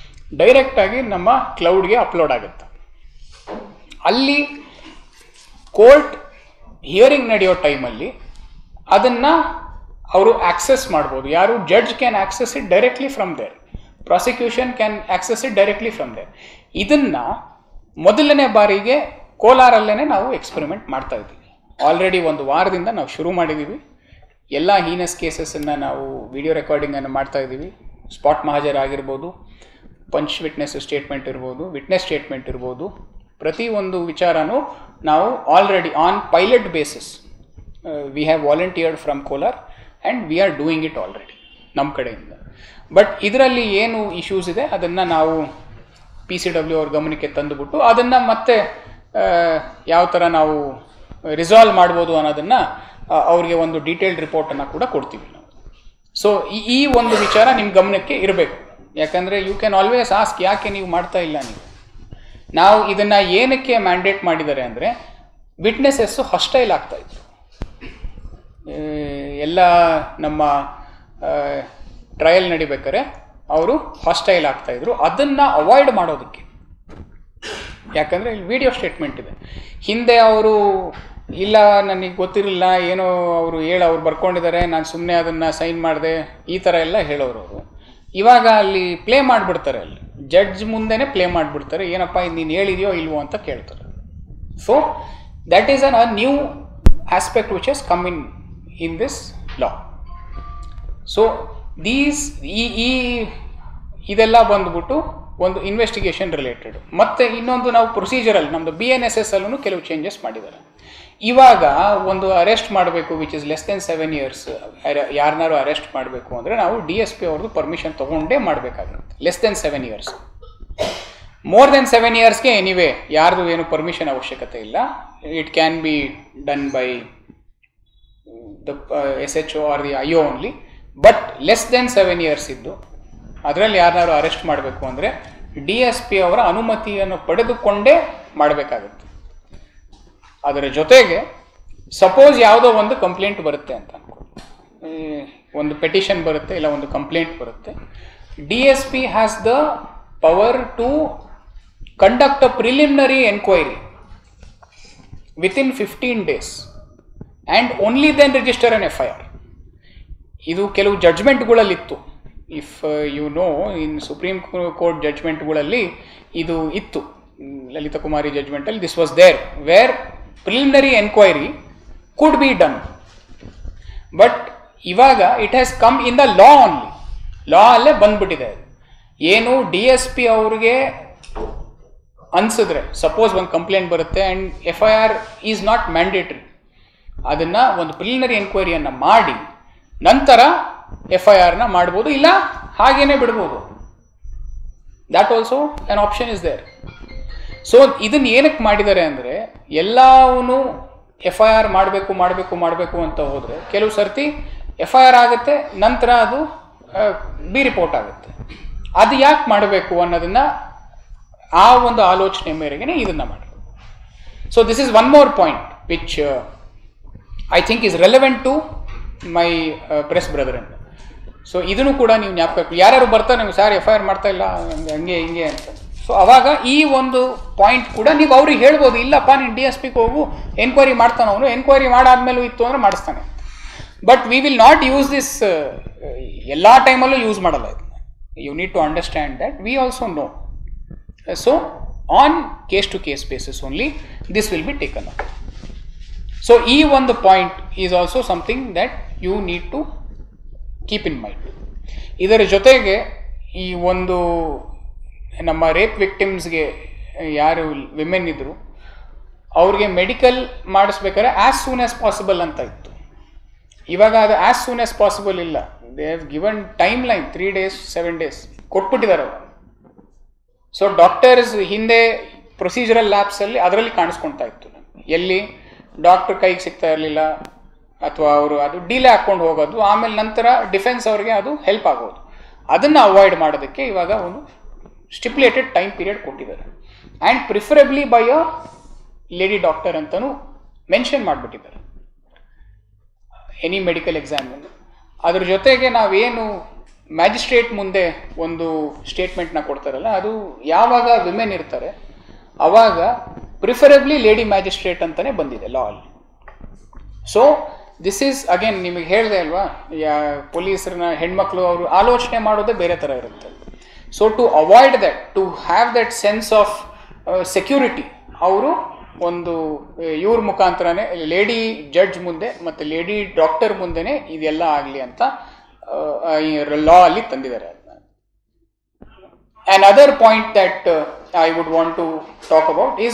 ಡೈರೆಕ್ಟಾಗಿ ನಮ್ಮ ಕ್ಲೌಡ್ಗೆ ಅಪ್ಲೋಡ್ ಆಗುತ್ತೆ ಅಲ್ಲಿ ಕೋರ್ಟ್ ಹಿಯರಿಂಗ್ ನಡೆಯೋ ಟೈಮಲ್ಲಿ ಅದನ್ನು ಅವರು ಆಕ್ಸೆಸ್ ಮಾಡ್ಬೋದು ಯಾರು judge can access it directly from there prosecution can access it directly from there ಇದನ್ನು ಮೊದಲನೇ ಬಾರಿಗೆ ಕೋಲಾರಲ್ಲೇ ನಾವು ಎಕ್ಸ್ಪೆರಿಮೆಂಟ್ ಮಾಡ್ತಾ ಇದ್ದೀವಿ ಆಲ್ರೆಡಿ ಒಂದು ವಾರದಿಂದ ನಾವು ಶುರು ಮಾಡಿದ್ದೀವಿ ಎಲ್ಲ ಹೀನಸ್ ಕೇಸಸನ್ನು ನಾವು ವಿಡಿಯೋ ರೆಕಾರ್ಡಿಂಗನ್ನು ಮಾಡ್ತಾ ಇದ್ದೀವಿ ಸ್ಪಾಟ್ ಮಹಾಜರ್ ಆಗಿರ್ಬೋದು ಪಂಚ್ ವಿಟ್ನೆಸ್ ಸ್ಟೇಟ್ಮೆಂಟ್ ಇರ್ಬೋದು ವಿಟ್ನೆಸ್ ಸ್ಟೇಟ್ಮೆಂಟ್ ಇರ್ಬೋದು ಪ್ರತಿ ಒಂದು ವಿಚಾರನೂ ನಾವು already on pilot basis we have volunteered from Kolar and we are doing it already ನಮ್ಮ ಕಡೆಯಿಂದ ಬಟ್ ಇದರಲ್ಲಿ ಏನು ಇಶ್ಯೂಸ್ ಇದೆ ಅದನ್ನು ನಾವು ಪಿ ಸಿ ಡಬ್ಲ್ಯೂ ಅವ್ರ ಗಮನಕ್ಕೆ ತಂದುಬಿಟ್ಟು ಅದನ್ನು ಮತ್ತೆ ಆ, ಯಾವ ಥರ ನಾವು ರಿಸಾಲ್ವ್ ಮಾಡ್ಬೋದು ಅನ್ನೋದನ್ನು ಅವ್ರಿಗೆ ಒಂದು ಡೀಟೇಲ್ಡ್ ರಿಪೋರ್ಟನ್ನು ಕೂಡ ಕೊಡ್ತೀವಿ ನಾವು ಸೊ ಈ ಒಂದು ವಿಚಾರ ನಿಮ್ಮ ಗಮನಕ್ಕೆ ಇರಬೇಕು ಯಾಕಂದರೆ ಯು ಕ್ಯಾನ್ ಆಲ್ವೇಸ್ ಆಸ್ಕ್ ಯಾಕೆ ನೀವು ಮಾಡ್ತಾ ಇಲ್ಲ ನೀವು ನಾವು ಇದನ್ನು ಏನಕ್ಕೆ ಮ್ಯಾಂಡೇಟ್ ಮಾಡಿದ್ದಾರೆ ಅಂದರೆ ವಿಟ್ನೆಸಸ್ಸು ಹಸ್ಟೈಲ್ ಆಗ್ತಾ ಇತ್ತು ಆ, ಎಲ್ಲ ನಮ್ಮ ಟ್ರಯಲ್ ನಡಿಬೇಕಾದ್ರೆ ಅವರು ಹಾಸ್ಟೈಲ್ ಆಗ್ತಾಯಿದ್ರು ಅದನ್ನು ಅವಾಯ್ಡ್ ಮಾಡೋದಕ್ಕೆ ಯಾಕಂದರೆ ಇಲ್ಲಿ ವಿಡಿಯೋ ಸ್ಟೇಟ್ಮೆಂಟ್ ಇದೆ ಹಿಂದೆ ಅವರು ಇಲ್ಲ ನನಗೆ ಗೊತ್ತಿರಲಿಲ್ಲ ಏನೋ ಅವರು ಹೇಳಿ ಅವ್ರು ಬರ್ಕೊಂಡಿದ್ದಾರೆ ನಾನು ಸುಮ್ಮನೆ ಅದನ್ನು ಸೈನ್ ಮಾಡಿದೆ ಈ ಥರ ಎಲ್ಲ ಹೇಳೋರು ಅವರು ಇವಾಗ ಅಲ್ಲಿ ಪ್ಲೇ ಮಾಡಿಬಿಡ್ತಾರೆ ಅಲ್ಲಿ ಜಡ್ಜ್ ಮುಂದೆನೇ ಪ್ಲೇ ಮಾಡಿಬಿಡ್ತಾರೆ ಏನಪ್ಪ ಇದು ನೀನು ಹೇಳಿದೆಯೋ ಇಲ್ವೋ ಅಂತ ಕೇಳ್ತಾರೆ so that is an a new aspect which is come in in this law so these ಈ ಈ ಇದೆಲ್ಲ ಬಂದ್ಬಿಟ್ಟು ಒಂದು ಇನ್ವೆಸ್ಟಿಗೇಷನ್ ರಿಲೇಟೆಡ್ ಮತ್ತೆ ಇನ್ನೊಂದು ನಾವು ಪ್ರೊಸೀಜರಲ್ ನಮ್ಮದು ಬಿ ಎನ್ ಎಸ್ ಎಸ್ ಅಲ್ಲೂ ಕೆಲವು ಚೇಂಜಸ್ ಮಾಡಿದ್ದಾರೆ ಇವಾಗ ಒಂದು ಅರೆಸ್ಟ್ ಮಾಡಬೇಕು which is less than seven years ಯಾರನ್ನಾರು ಅರೆಸ್ಟ್ ಮಾಡಬೇಕು ಅಂದರೆ ನಾವು ಡಿ ಎಸ್ ಪಿ ಅವ್ರದ್ದು ಪರ್ಮಿಷನ್ ತೊಗೊಂಡೇ ಮಾಡಬೇಕಾಗಿರುತ್ತೆ less than seven years more than seven ಇಯರ್ಸ್ಗೆ ಎನಿವೇ ಯಾರ್ದು ಏನು ಪರ್ಮಿಷನ್ ಅವಶ್ಯಕತೆ ಇಲ್ಲ it can be done by the S H O or the I O only but less than seven years ಇದ್ದು ಅದರಲ್ಲಿ ಯಾರನ್ನಾರು ಅರೆಸ್ಟ್ ಮಾಡಬೇಕು ಅಂದರೆ ಡಿ ಎಸ್ ಪಿ ಅವರ ಅನುಮತಿಯನ್ನು ಪಡೆದುಕೊಂಡೇ ಮಾಡಬೇಕಾಗುತ್ತೆ ಅದರ ಜೊತೆಗೆ ಸಪೋಸ್ ಯಾವುದೋ ಒಂದು ಕಂಪ್ಲೇಂಟ್ ಬರುತ್ತೆ ಅಂತ ಅನ್ಕೊಳ್ಳಿ ಈ ಒಂದು ಪೆಟಿಷನ್ ಬರುತ್ತೆ ಇಲ್ಲ ಒಂದು ಕಂಪ್ಲೇಂಟ್ ಬರುತ್ತೆ D S P has the power to conduct a preliminary enquiry within fifteen days and only then register an F I R ಇದು ಕೆಲವು ಜಡ್ಜ್ಮೆಂಟ್ಗಳಲ್ಲಿತ್ತು if you know in supreme court ಜಡ್ಜ್ಮೆಂಟ್ಗಳಲ್ಲಿ ಇದು ಇತ್ತು ಹ್ಮ್, ಲಲಿತಾ ಕುಮಾರಿ ಜಡ್ಜ್ಮೆಂಟಲ್ಲಿ this was there where preliminary enquiry could be done but ಇವಾಗ it has come in the law only law ಅಲ್ಲೇ ಬಂದ್ಬಿಟ್ಟಿದೆ ಅದು ಏನು ಡಿ ಎಸ್ ಪಿ ಅವ್ರಿಗೆ ಅನ್ಸಿದ್ರೆ ಸಪೋಸ್ ಒಂದು ಕಂಪ್ಲೇಂಟ್ ಬರುತ್ತೆ and F I R is not mandatory ಅದನ್ನು ಒಂದು ಪ್ರಿಲಿಮಿನರಿ ಎನ್ಕ್ವೈರಿಯನ್ನು ಮಾಡಿ ನಂತರ ಎಫ್ ಐ ಆರ್ನ ಮಾಡ್ಬೋದು ಇಲ್ಲ ಹಾಗೇನೆ ಬಿಡ್ಬೋದು that also an option is there so ಇದನ್ನ ಏನಕ್ಕೆ ಮಾಡಿದ್ದಾರೆ ಅಂದರೆ ಎಲ್ಲವೂ ಎಫ್ ಐ ಆರ್ ಮಾಡಬೇಕು ಮಾಡಬೇಕು ಮಾಡಬೇಕು ಅಂತ ಹೋದರೆ ಕೆಲವು ಸರ್ತಿ ಎಫ್ ಐ ಆರ್ ಆಗುತ್ತೆ ನಂತರ ಅದು ಬಿ ರಿಪೋರ್ಟ್ ಆಗುತ್ತೆ ಅದು ಯಾಕೆ ಮಾಡಬೇಕು ಅನ್ನೋದನ್ನ ಆ ಒಂದು ಆಲೋಚನೆ ಮೇರೆಗೆ ಇದನ್ನು ಮಾಡಿ so this is one more point which I think is relevant to my press brother ಅಂತ ಸೊ ಇದನ್ನು ಕೂಡ ನೀವು ಜ್ಞಾಪಕ ಯಾರ್ಯಾರು ಬರ್ತಾರೆ ನೀವು ಸರ್ ಎಫ್ ಐ ಆರ್ ಮಾಡ್ತಾ ಇಲ್ಲ ಹಂಗೆ ಹಂಗೆ ಹಿಂಗೆ ಅಂತ ಸೊ ಅವಾಗ ಈ ಒಂದು ಪಾಯಿಂಟ್ ಕೂಡ ನೀವು ಅವ್ರಿಗೆ ಹೇಳ್ಬೋದು ಇಲ್ಲಪ್ಪ ನೀನು ಡಿ ಎಸ್ ಪಿಗೆ ಹೋಗು ಎನ್ಕ್ವೈರಿ ಮಾಡ್ತಾನೆ ಅವನು ಎನ್ಕ್ವೈರಿ ಮಾಡಾದ್ಮೇಲೂ ಇತ್ತು ಅಂದರೆ ಮಾಡಿಸ್ತಾನೆ but we will not use this ಎಲ್ಲ ಟೈಮಲ್ಲೂ ಯೂಸ್ ಮಾಡಲ್ಲ ಇದನ್ನ you need to understand that we also know so on case to case basis only this will be taken up so ಈ ಒಂದು point is also something that you need to keep in mind ಇದರ ಜೊತೆಗೆ ಈ ಒಂದು ನಮ್ಮ ರೇಪ್ ವಿಕ್ಟಿಮ್ಸ್ಗೆ ಯಾರು ವಿಮೆನ್ ಇದ್ದರು ಅವ್ರಿಗೆ ಮೆಡಿಕಲ್ ಮಾಡಿಸ್ಬೇಕಾದ್ರೆ ಆ್ಯಸ್ ಸೂನ್ ಆಸ್ ಪಾಸಿಬಲ್ ಅಂತ ಇತ್ತು ಇವಾಗ ಅದು ಆ್ಯಸ್ ಸೂನ್ ಆಸ್ ಪಾಸಿಬಲ್ ಇಲ್ಲ they have given timeline three days seven days ಕೊಟ್ಬಿಟ್ಟಿದ್ದಾರೆ ಅವರು ಸೊ ಡಾಕ್ಟರ್ಸ್ ಹಿಂದೆ ಪ್ರೊಸೀಜರಲ್ ಲ್ಯಾಬ್ಸಲ್ಲಿ ಅದರಲ್ಲಿ ಕಾಣಿಸ್ಕೊಳ್ತಾ ಇತ್ತು ನಮ್ಗೆ. ಎಲ್ಲಿ ಡಾಕ್ಟರ್ ಕೈಗೆ ಸಿಗ್ತಾ ಇರಲಿಲ್ಲ ಅಥವಾ ಅವರು ಅದು ಡಿಲೇ ಹಾಕ್ಕೊಂಡು ಹೋಗೋದು ಆಮೇಲೆ ನಂತರ ಡಿಫೆನ್ಸ್ ಅವ್ರಿಗೆ ಅದು ಹೆಲ್ಪ್ ಆಗೋದು ಅದನ್ನು ಅವಾಯ್ಡ್ ಮಾಡೋದಕ್ಕೆ ಇವಾಗ ಒಂದು ಸ್ಟಿಪ್ಯುಲೇಟೆಡ್ ಟೈಮ್ ಪೀರಿಯಡ್ ಕೊಟ್ಟಿದ್ದಾರೆ and preferably by a lady doctor ಅಂತಲೂ ಮೆನ್ಷನ್ ಮಾಡಿಬಿಟ್ಟಿದ್ದಾರೆ ಎನಿ ಮೆಡಿಕಲ್ ಎಕ್ಸಾಮನ್ನು ಅದ್ರ ಜೊತೆಗೆ ನಾವೇನು ಮ್ಯಾಜಿಸ್ಟ್ರೇಟ್ ಮುಂದೆ ಒಂದು ಸ್ಟೇಟ್ಮೆಂಟ್ನ ಕೊಡ್ತಾರಲ್ಲ ಅದು ಯಾವಾಗ ವಿಮೆನ್ ಇರ್ತಾರೆ ಅವಾಗ ಪ್ರಿಫರಬ್ಲಿ ಲೇಡಿ ಮ್ಯಾಜಿಸ್ಟ್ರೇಟ್ ಅಂತಾನೆ ಬಂದಿದೆ ಲಾ ಅಲ್ಲಿ ಸೊ ದಿಸ್ ಈಸ್ ಅಗೇನ್ ನಿಮಗೆ ಹೇಳಿದೆ ಅಲ್ವಾ ಯಾ ಪೊಲೀಸರನ್ನ ಹೆಣ್ಮಕ್ಳು ಅವರು ಆಲೋಚನೆ ಮಾಡೋದೇ ಬೇರೆ ಥರ ಇರುತ್ತೆ so to avoid that to have that sense of security ಅವರು ಒಂದು ಇವ್ರ ಮುಖಾಂತರನೇ ಲೇಡಿ ಜಡ್ಜ್ ಮುಂದೆ ಮತ್ತು ಲೇಡಿ ಡಾಕ್ಟರ್ ಮುಂದೆನೇ ಇದೆಲ್ಲ ಆಗಲಿ ಅಂತ ಲಾ ಅಲ್ಲಿ ತಂದಿದ್ದಾರೆ ಅದನ್ನ Another point that uh, I would want to talk about is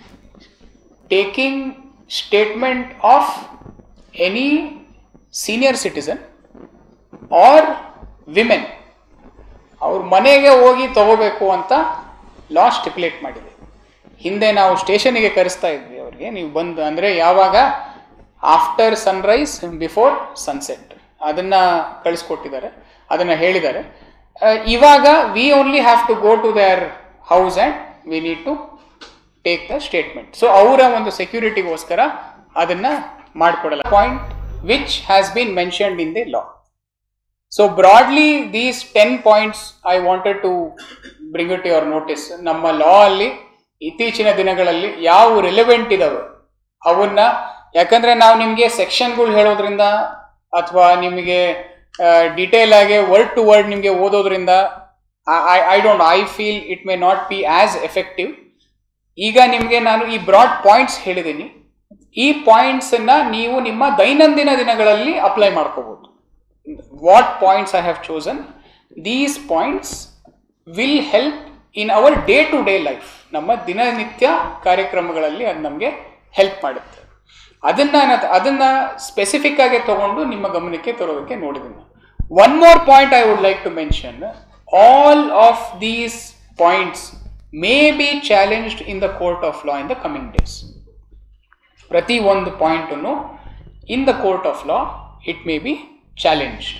taking statement of any senior citizen or women ಅವ್ರ ಮನೆಗೆ ಹೋಗಿ ತಗೋಬೇಕು ಅಂತ ಲಾ ಸ್ಟಿಪ್ಯುಲೇಟ್ ಮಾಡಿದೆ ಹಿಂದೆ ನಾವು ಸ್ಟೇಷನ್ಗೆ ಕರೆಸ್ತಾ ಇದ್ವಿ ಅವ್ರಿಗೆ ನೀವು ಬಂದು ಅಂದರೆ ಯಾವಾಗ ಆಫ್ಟರ್ ಸನ್ರೈಸ್ ಬಿಫೋರ್ ಸನ್ಸೆಟ್ ಅದನ್ನ ಕಳಿಸ್ಕೊಟ್ಟಿದ್ದಾರೆ ಅದನ್ನ ಹೇಳಿದ್ದಾರೆ ಆ, ಇವಾಗ we only have to go to their house and we need to take the statement so ಅವರ ಒಂದು ಸೆಕ್ಯೂರಿಟಿಗೋಸ್ಕರ ಅದನ್ನ ಮಾಡಿಕೊಡಲ್ಲ point which has been mentioned in the law so broadly these ten points I wanted to bring it your notice ನಮ್ಮ ಲಾ ಅಲ್ಲಿ ಇತ್ತೀಚಿನ ದಿನಗಳಲ್ಲಿ ಯಾವ ರಿಲೆವೆಂಟ್ ಇದಾವೆ ಅವನ್ನ ಯಾಕಂದ್ರೆ ನಾವು ನಿಮಗೆ ಸೆಕ್ಷನ್ಗಳು ಹೇಳೋದ್ರಿಂದ ಅಥವಾ ನಿಮಗೆ ಡಿಟೇಲ್ ಆಗಿ ವರ್ಡ್ ಟು ವರ್ಡ್ ನಿಮಗೆ ಓದೋದ್ರಿಂದ I don't I feel it may not be as effective ಈಗ ನಿಮಗೆ ನಾನು ಈ ಬ್ರಾಡ್ ಪಾಯಿಂಟ್ಸ್ ಹೇಳಿದ್ದೀನಿ ಈ ಪಾಯಿಂಟ್ಸ್ ಅನ್ನ ನೀವು ನಿಮ್ಮ ದೈನಂದಿನ ದಿನಗಳಲ್ಲಿ ಅಪ್ಲೈ ಮಾಡ್ಕೋಬಹುದು what points I have chosen these points will help in our day to day life ನಮ್ಮ ದಿನನಿತ್ಯ ಕಾರ್ಯಕ್ರಮಗಳಲ್ಲಿ ಅದು ನಮಗೆ ಹೆಲ್ಪ್ ಮಾಡುತ್ತೆ ಅದನ್ನ ನಾನು- ಅದನ್ನ ಸ್ಪೆಸಿಫಿಕ್ ಆಗಿ ತಗೊಂಡು ನಿಮ್ಮ ಗಮನಕ್ಕೆ ತರೋದಕ್ಕೆ ನೋಡಿದ್ದೀನಿ one more point I would like to mention all of these points may be challenged in the court of law in the coming days ಪ್ರತಿ ಒಂದು ಪಾಯಿಂಟನ್ನು in the court of law it may be challenged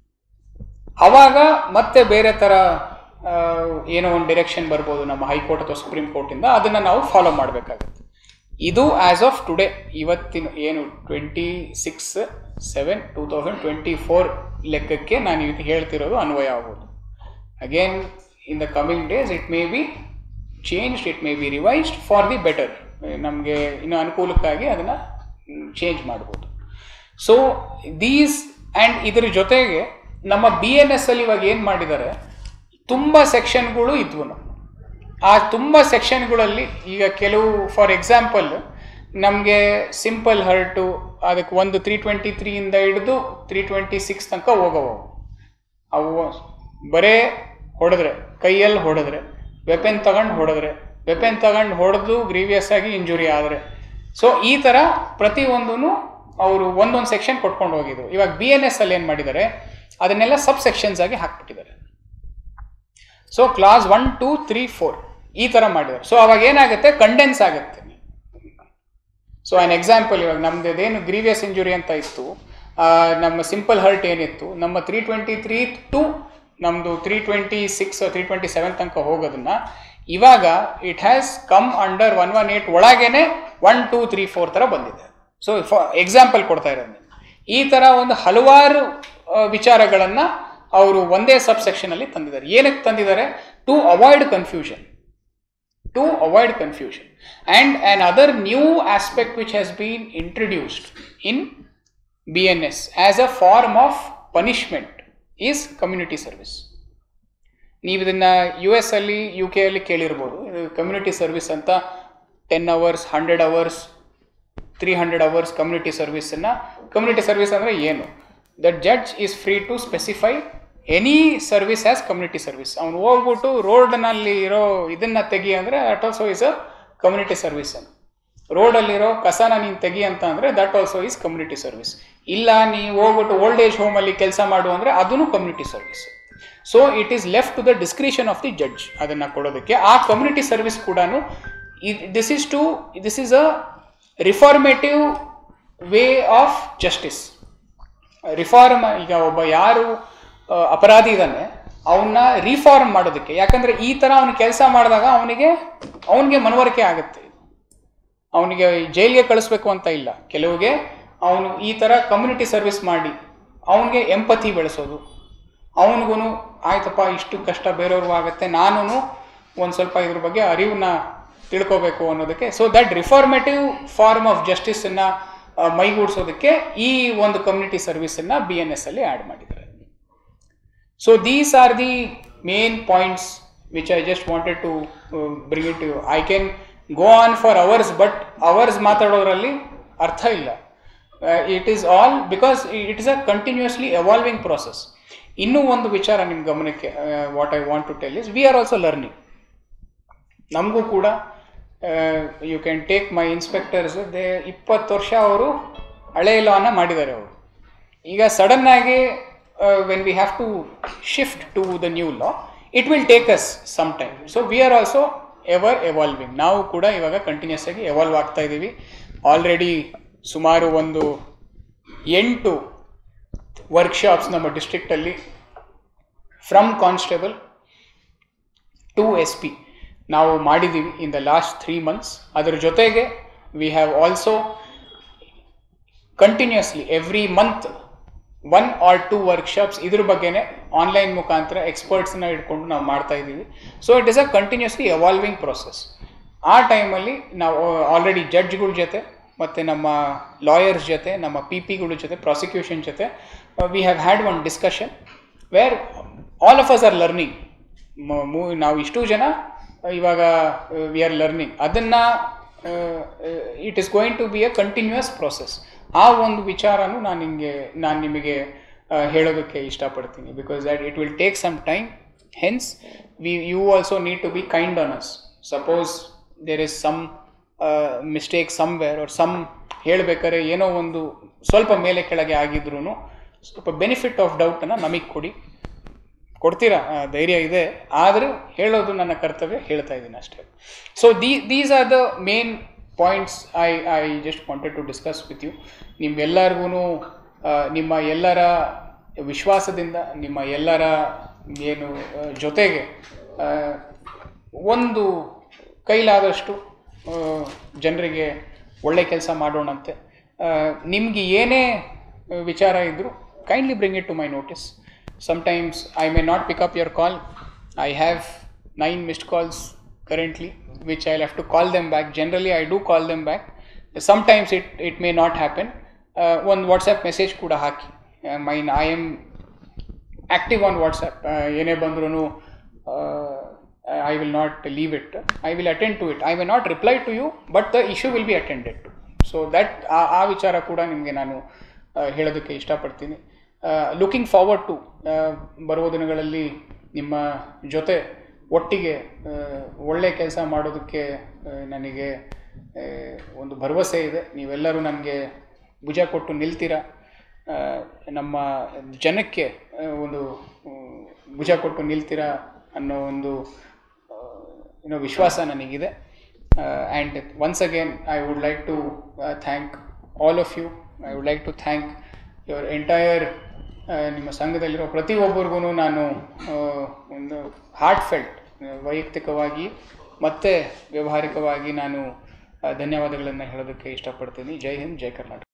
ಅವಾಗ ಮತ್ತೆ ಬೇರೆ ಥರ ಆ, ಏನೋ ಒಂದು ಡೈರೆಕ್ಷನ್ ಬರ್ಬೋದು ನಮ್ಮ ಹೈಕೋರ್ಟ್ ಅಥವಾ ಸುಪ್ರೀಂ ಕೋರ್ಟಿಂದ ಅದನ್ನು ನಾವು ಫಾಲೋ ಮಾಡಬೇಕಾಗತ್ತೆ ಇದು ಆಸ್ ಆಫ್ ಟುಡೇ ಇವತ್ತಿನ ಏನು twenty six seven two thousand twenty four ಲೆಕ್ಕಕ್ಕೆ ನಾನು ಇದು ಹೇಳ್ತಿರೋದು ಅನ್ವಯ ಆಗ್ಬೋದು again in the coming days it may be changed it may be revised for the better ನಮಗೆ ಇನ್ನು ಅನುಕೂಲಕ್ಕಾಗಿ ಅದನ್ನು ಚೇಂಜ್ ಮಾಡ್ಬೋದು ಸೊ ದೀಸ್ ಆ್ಯಂಡ್ ಇದ್ರ ಜೊತೆಗೆ ನಮ್ಮ ಬಿ ಎನ್ ಎಸ್ ಅಲ್ಲಿ ಇವಾಗ ಏನು ಮಾಡಿದ್ದಾರೆ ತುಂಬ ಸೆಕ್ಷನ್ಗಳು ಇದ್ವು ನಾವು ಆ ತುಂಬ ಸೆಕ್ಷನ್ಗಳಲ್ಲಿ ಈಗ ಕೆಲವು ಫಾರ್ ಎಕ್ಸಾಂಪಲ್ ನಮಗೆ ಸಿಂಪಲ್ ಹರ್ಟು ಅದಕ್ಕೆ ಒಂದು ತ್ರೀ ಟ್ವೆಂಟಿ ತ್ರೀಯಿಂದ ಹಿಡಿದು ತ್ರೀ ಟ್ವೆಂಟಿ ಸಿಕ್ಸ್ ತನಕ ಹೋಗವು ಅವು ಬರೇ ಹೊಡೆದ್ರೆ ಕೈಯಲ್ಲಿ ಹೊಡೆದ್ರೆ ವೆಪನ್ ತಗೊಂಡು ಹೊಡೆದ್ರೆ ವೆಪನ್ ತಗೊಂಡು ಹೊಡೆದು ಗ್ರೀವಿಯಸ್ ಆಗಿ ಇಂಜುರಿ ಆದರೆ ಸೊ ಈ ಥರ ಪ್ರತಿಯೊಂದೂ ಅವರು ಒಂದೊಂದು ಸೆಕ್ಷನ್ ಕೊಟ್ಕೊಂಡು ಹೋಗಿದ್ರು ಇವಾಗ ಬಿ ಎನ್ ಎಸ್ ಅಲ್ಲಿ ಏನು ಮಾಡಿದ್ದಾರೆ ಅದನ್ನೆಲ್ಲ ಸಬ್ ಸೆಕ್ಷನ್ಸ್ ಆಗಿ ಹಾಕ್ಬಿಟ್ಟಿದ್ದಾರೆ so clause one two three four ಈ ಥರ ಮಾಡಿದ್ದಾರೆ ಸೊ ಅವಾಗ ಏನಾಗುತ್ತೆ ಕಂಡೆನ್ಸ್ ಆಗುತ್ತೆ ಸೊ ಆನ್ ಎಕ್ಸಾಂಪಲ್ ಇವಾಗ ನಮ್ದು ಅದೇನು ಗ್ರೀವಿಯಸ್ ಇಂಜುರಿ ಅಂತ ಇತ್ತು ಆ, ನಮ್ಮ ಸಿಂಪಲ್ ಹರ್ಟ್ ಏನಿತ್ತು ನಮ್ಮ ತ್ರೀ ಟ್ವೆಂಟಿ ತ್ರೀ ಟು ನಮ್ಮದು three twenty six three twenty seven ತನಕ ಹೋಗೋದನ್ನ ಇವಾಗ it has come under one one eight ಒಳಗೇನೆ ಒನ್ ಟೂ ತ್ರೀ ಫೋರ್ ಥರ ಬಂದಿದೆ ಸೊ ಎಕ್ಸಾಂಪಲ್ ಕೊಡ್ತಾ ಇರೋದು ಈ ಥರ ಒಂದು ಹಲವಾರು ವಿಚಾರಗಳನ್ನು ಅವರು ಒಂದೇ ಸಬ್ ಸೆಕ್ಷನಲ್ಲಿ ತಂದಿದ್ದಾರೆ ಏನಕ್ಕೆ ತಂದಿದ್ದಾರೆ to avoid confusion to avoid confusion. And another new aspect which has been introduced in BNS as a form of punishment is community service. ನೀವು ಇದನ್ನ ಯು ಎಸ್ ಅಲ್ಲಿ ಯು ಕೆ ಅಲ್ಲಿ ಕೇಳಿರ್ಬೋದು ಇದು ಕಮ್ಯುನಿಟಿ ಸರ್ವಿಸ್ ಅಂತ ten hours hundred hours three hundred hours community ಸರ್ವಿಸನ್ನು ಕಮ್ಯುನಿಟಿ ಸರ್ವಿಸ್ ಅಂದರೆ ಏನು that judge is free to specify any service as community service ಅವ್ನು ಹೋಗ್ಬಿಟ್ಟು ರೋಡ್ನಲ್ಲಿ ಇರೋ ಇದನ್ನು ತೆಗಿ ಅಂದರೆ that also is a community service ಅಂತ ರೋಡಲ್ಲಿರೋ ಕಸನ ನೀನು ತೆಗಿ ಅಂತ ಅಂದರೆ that also is community service ಇಲ್ಲ ನೀವು ಹೋಗ್ಬಿಟ್ಟು ಓಲ್ಡ್ ಏಜ್ ಹೋಮಲ್ಲಿ ಕೆಲಸ ಮಾಡು ಅಂದರೆ ಅದೂ community service so it is left to the discretion of the judge ಅದನ್ನು ಕೊಡೋದಕ್ಕೆ ಆ ಕಮ್ಯುನಿಟಿ ಸರ್ವಿಸ್ ಕೂಡ this is to this is a reformative way of justice reform ಈಗ ಒಬ್ಬ ಯಾರು ಆ, ಅಪರಾಧಿ ಇದ್ದಾನೆ ಅವನ್ನ ರಿಫಾರ್ಮ್ ಮಾಡೋದಕ್ಕೆ ಯಾಕಂದ್ರೆ ಈ ಥರ ಅವನು ಕೆಲಸ ಮಾಡಿದಾಗ ಅವನಿಗೆ ಅವನಿಗೆ ಮನವರಿಕೆ ಆಗುತ್ತೆ ಅವನಿಗೆ ಜೈಲಿಗೆ ಕಳಿಸ್ಬೇಕು ಅಂತ ಇಲ್ಲ ಕೆಲವಿಗೆ ಅವನು ಈ ಥರ ಕಮ್ಯುನಿಟಿ ಸರ್ವಿಸ್ ಮಾಡಿ ಅವನಿಗೆ ಎಂಪತಿ ಬೆಳೆಸೋದು ಅವನಿಗೂ ಆಯ್ತಪ್ಪ ಇಷ್ಟು ಕಷ್ಟ ಬೇರೆಯವ್ರಿಗೂ ಆಗುತ್ತೆ ನಾನು ಒಂದು ಸ್ವಲ್ಪ ಇದ್ರ ಬಗ್ಗೆ ಅರಿವನ್ನ ತಿಳ್ಕೋಬೇಕು ಅನ್ನೋದಕ್ಕೆ so that reformative form of ಜಸ್ಟಿಸನ್ನು ಮೈಗೂಡಿಸೋದಕ್ಕೆ ಈ ಒಂದು ಕಮ್ಯುನಿಟಿ ಸರ್ವಿಸನ್ನು ಬಿ ಎನ್ ಎಸ್ ಅಲ್ಲಿ ಆ್ಯಡ್ ಮಾಡಿದ್ದಾರೆ so these are the main points which I just wanted to bring it you I can go on for hours but hours ಮಾತಾಡೋದ್ರಲ್ಲಿ ಅರ್ಥ ಇಲ್ಲ it is all because it is a continuously evolving process ಇನ್ನೂ ಒಂದು ವಿಚಾರ ನಿಮ್ಮ ಗಮನಕ್ಕೆ what I want to tell is we are also learning ನಮಗೂ ಕೂಡ you can take my inspectors they ಇಪ್ಪತ್ತು ವರ್ಷ ಅವರು ಹಳೆ ಲಾನ ಮಾಡಿದ್ದಾರೆ ಅವರು ಈಗ ಸಡನ್ ಆಗಿ when we have to shift to the new law it will take us some time so we are also ever evolving ನಾವು ಕೂಡ ಇವಾಗ ಕಂಟಿನ್ಯೂಸ್ ಆಗಿ ಎವಾಲ್ವ್ ಆಗ್ತಾ ಇದ್ದೀವಿ ಆಲ್ರೆಡಿ ಸುಮಾರು ಒಂದು ಎಂಟು ವರ್ಕ್ಶಾಪ್ಸ್ ನಮ್ಮ ಡಿಸ್ಟ್ರಿಕ್ಟಲ್ಲಿ from constable to S P ನಾವು ಮಾಡಿದ್ದೀವಿ in the last three months ಅದರ ಜೊತೆಗೆ we have also continuously every month one or two workshops ಇದ್ರ ಬಗ್ಗೆನೇ ಆನ್ಲೈನ್ ಮುಖಾಂತರ ಎಕ್ಸ್ಪರ್ಟ್ಸ್ನ ಇಟ್ಕೊಂಡು ನಾವು ಮಾಡ್ತಾ ಇದ್ದೀವಿ so it is a continuously evolving process ಆ ಟೈಮಲ್ಲಿ ನಾವು ಆಲ್ರೆಡಿ ಜಡ್ಜ್ಗಳ ಜೊತೆ ಮತ್ತು ನಮ್ಮ ಲಾಯರ್ಸ್ ಜೊತೆ ನಮ್ಮ ಪಿ ಪಿಗಳ ಜೊತೆ ಪ್ರಾಸಿಕ್ಯೂಷನ್ ಜೊತೆ we have had one discussion where all of us are learning ನಾವು ಇಷ್ಟು ಜನ ಇವಾಗ ವಿ ಆರ್ ಲರ್ನಿಂಗ್ ಅದನ್ನು it is going to be a continuous process ಆ ಒಂದು ವಿಚಾರನೂ ನಾನು ನಿಮಗೆ ನಾನು ನಿಮಗೆ ಹೇಳೋದಕ್ಕೆ ಇಷ್ಟಪಡ್ತೀನಿ because that it will take some time hence we you also need to be kind on us suppose there is some mistake somewhere ಅವ್ರ ಸಮ್ ಹೇಳಬೇಕಾದ್ರೆ ಏನೋ ಒಂದು ಸ್ವಲ್ಪ ಮೇಲೆ ಕೆಳಗೆ ಆಗಿದ್ರೂ ಸ್ವಲ್ಪ ಬೆನಿಫಿಟ್ ಆಫ್ ಡೌಟನ್ನು ನಮಗೆ ಕೊಡಿ ಕೊಡ್ತೀರಾ ಧೈರ್ಯ ಇದೆ ಆದರೂ ಹೇಳೋದು ನನ್ನ ಕರ್ತವ್ಯ ಹೇಳ್ತಾ ಇದ್ದೀನಿ ಅಷ್ಟೇ so the these are the main points I I just wanted to discuss with you ನಿಮ್ಮೆಲ್ಲರಿಗೂ ನಿಮ್ಮ ಎಲ್ಲರ ವಿಶ್ವಾಸದಿಂದ ನಿಮ್ಮ ಎಲ್ಲರ ಏನು ಜೊತೆಗೆ ಒಂದು ಕೈಲಾದಷ್ಟು ಜನರಿಗೆ ಒಳ್ಳೆ ಕೆಲಸ ಮಾಡೋಣಂತೆ ನಿಮಗೆ ಏನೇ ವಿಚಾರ ಇದ್ದರೂ kindly bring it to my notice sometimes I may not pick up your call. I have nine missed calls currently, which I'll have to call them back. Generally, I do call them back. Sometimes it, it may not happen. Uh, one WhatsApp message kuda haki. Uh, mine, I am active on WhatsApp. ಏನೇ ಬಂದ್ರೂ I will not leave it I will attend to it I will not reply to you but the issue will be attended to so that ಆ ವಿಚಾರ ಕೂಡ ನಿಮಗೆ ನಾನು ಹೇಳೋದಕ್ಕೆ ಇಷ್ಟಪಡ್ತೀನಿ ಲುಕಿಂಗ್ ಫಾರ್ವರ್ಡ್ ಟು ಬರುವ ದಿನಗಳಲ್ಲಿ ನಿಮ್ಮ ಜೊತೆ ಒಟ್ಟಿಗೆ ಒಳ್ಳೆ ಕೆಲಸ ಮಾಡೋದಕ್ಕೆ ನನಗೆ ಒಂದು ಭರವಸೆ ಇದೆ ನೀವೆಲ್ಲರೂ ನನಗೆ ಭುಜ ಕೊಟ್ಟು ನಿಲ್ತೀರಾ ನಮ್ಮ ಜನಕ್ಕೆ ಒಂದು ಭುಜ ಕೊಟ್ಟು ನಿಲ್ತೀರಾ ಅನ್ನೋ ಒಂದು ಏನೋ ವಿಶ್ವಾಸ ನನಗಿದೆ and once again I would like to thank all of you I would like to thank your entire ನಿಮ್ಮ ಸಂಘದಲ್ಲಿರೋ ಪ್ರತಿಯೊಬ್ಬರಿಗೂ ನಾನು ಒಂದು ಹಾರ್ಟ್ ಫೆಲ್ಟ್ ವೈಯಕ್ತಿಕವಾಗಿ ಮತ್ತು ವ್ಯಾವಹಾರಿಕವಾಗಿ ನಾನು ಧನ್ಯವಾದಗಳನ್ನು ಹೇಳೋದಕ್ಕೆ ಇಷ್ಟಪಡ್ತೀನಿ ಜೈ ಹಿಂದ್ ಜೈ ಕರ್ನಾಟಕ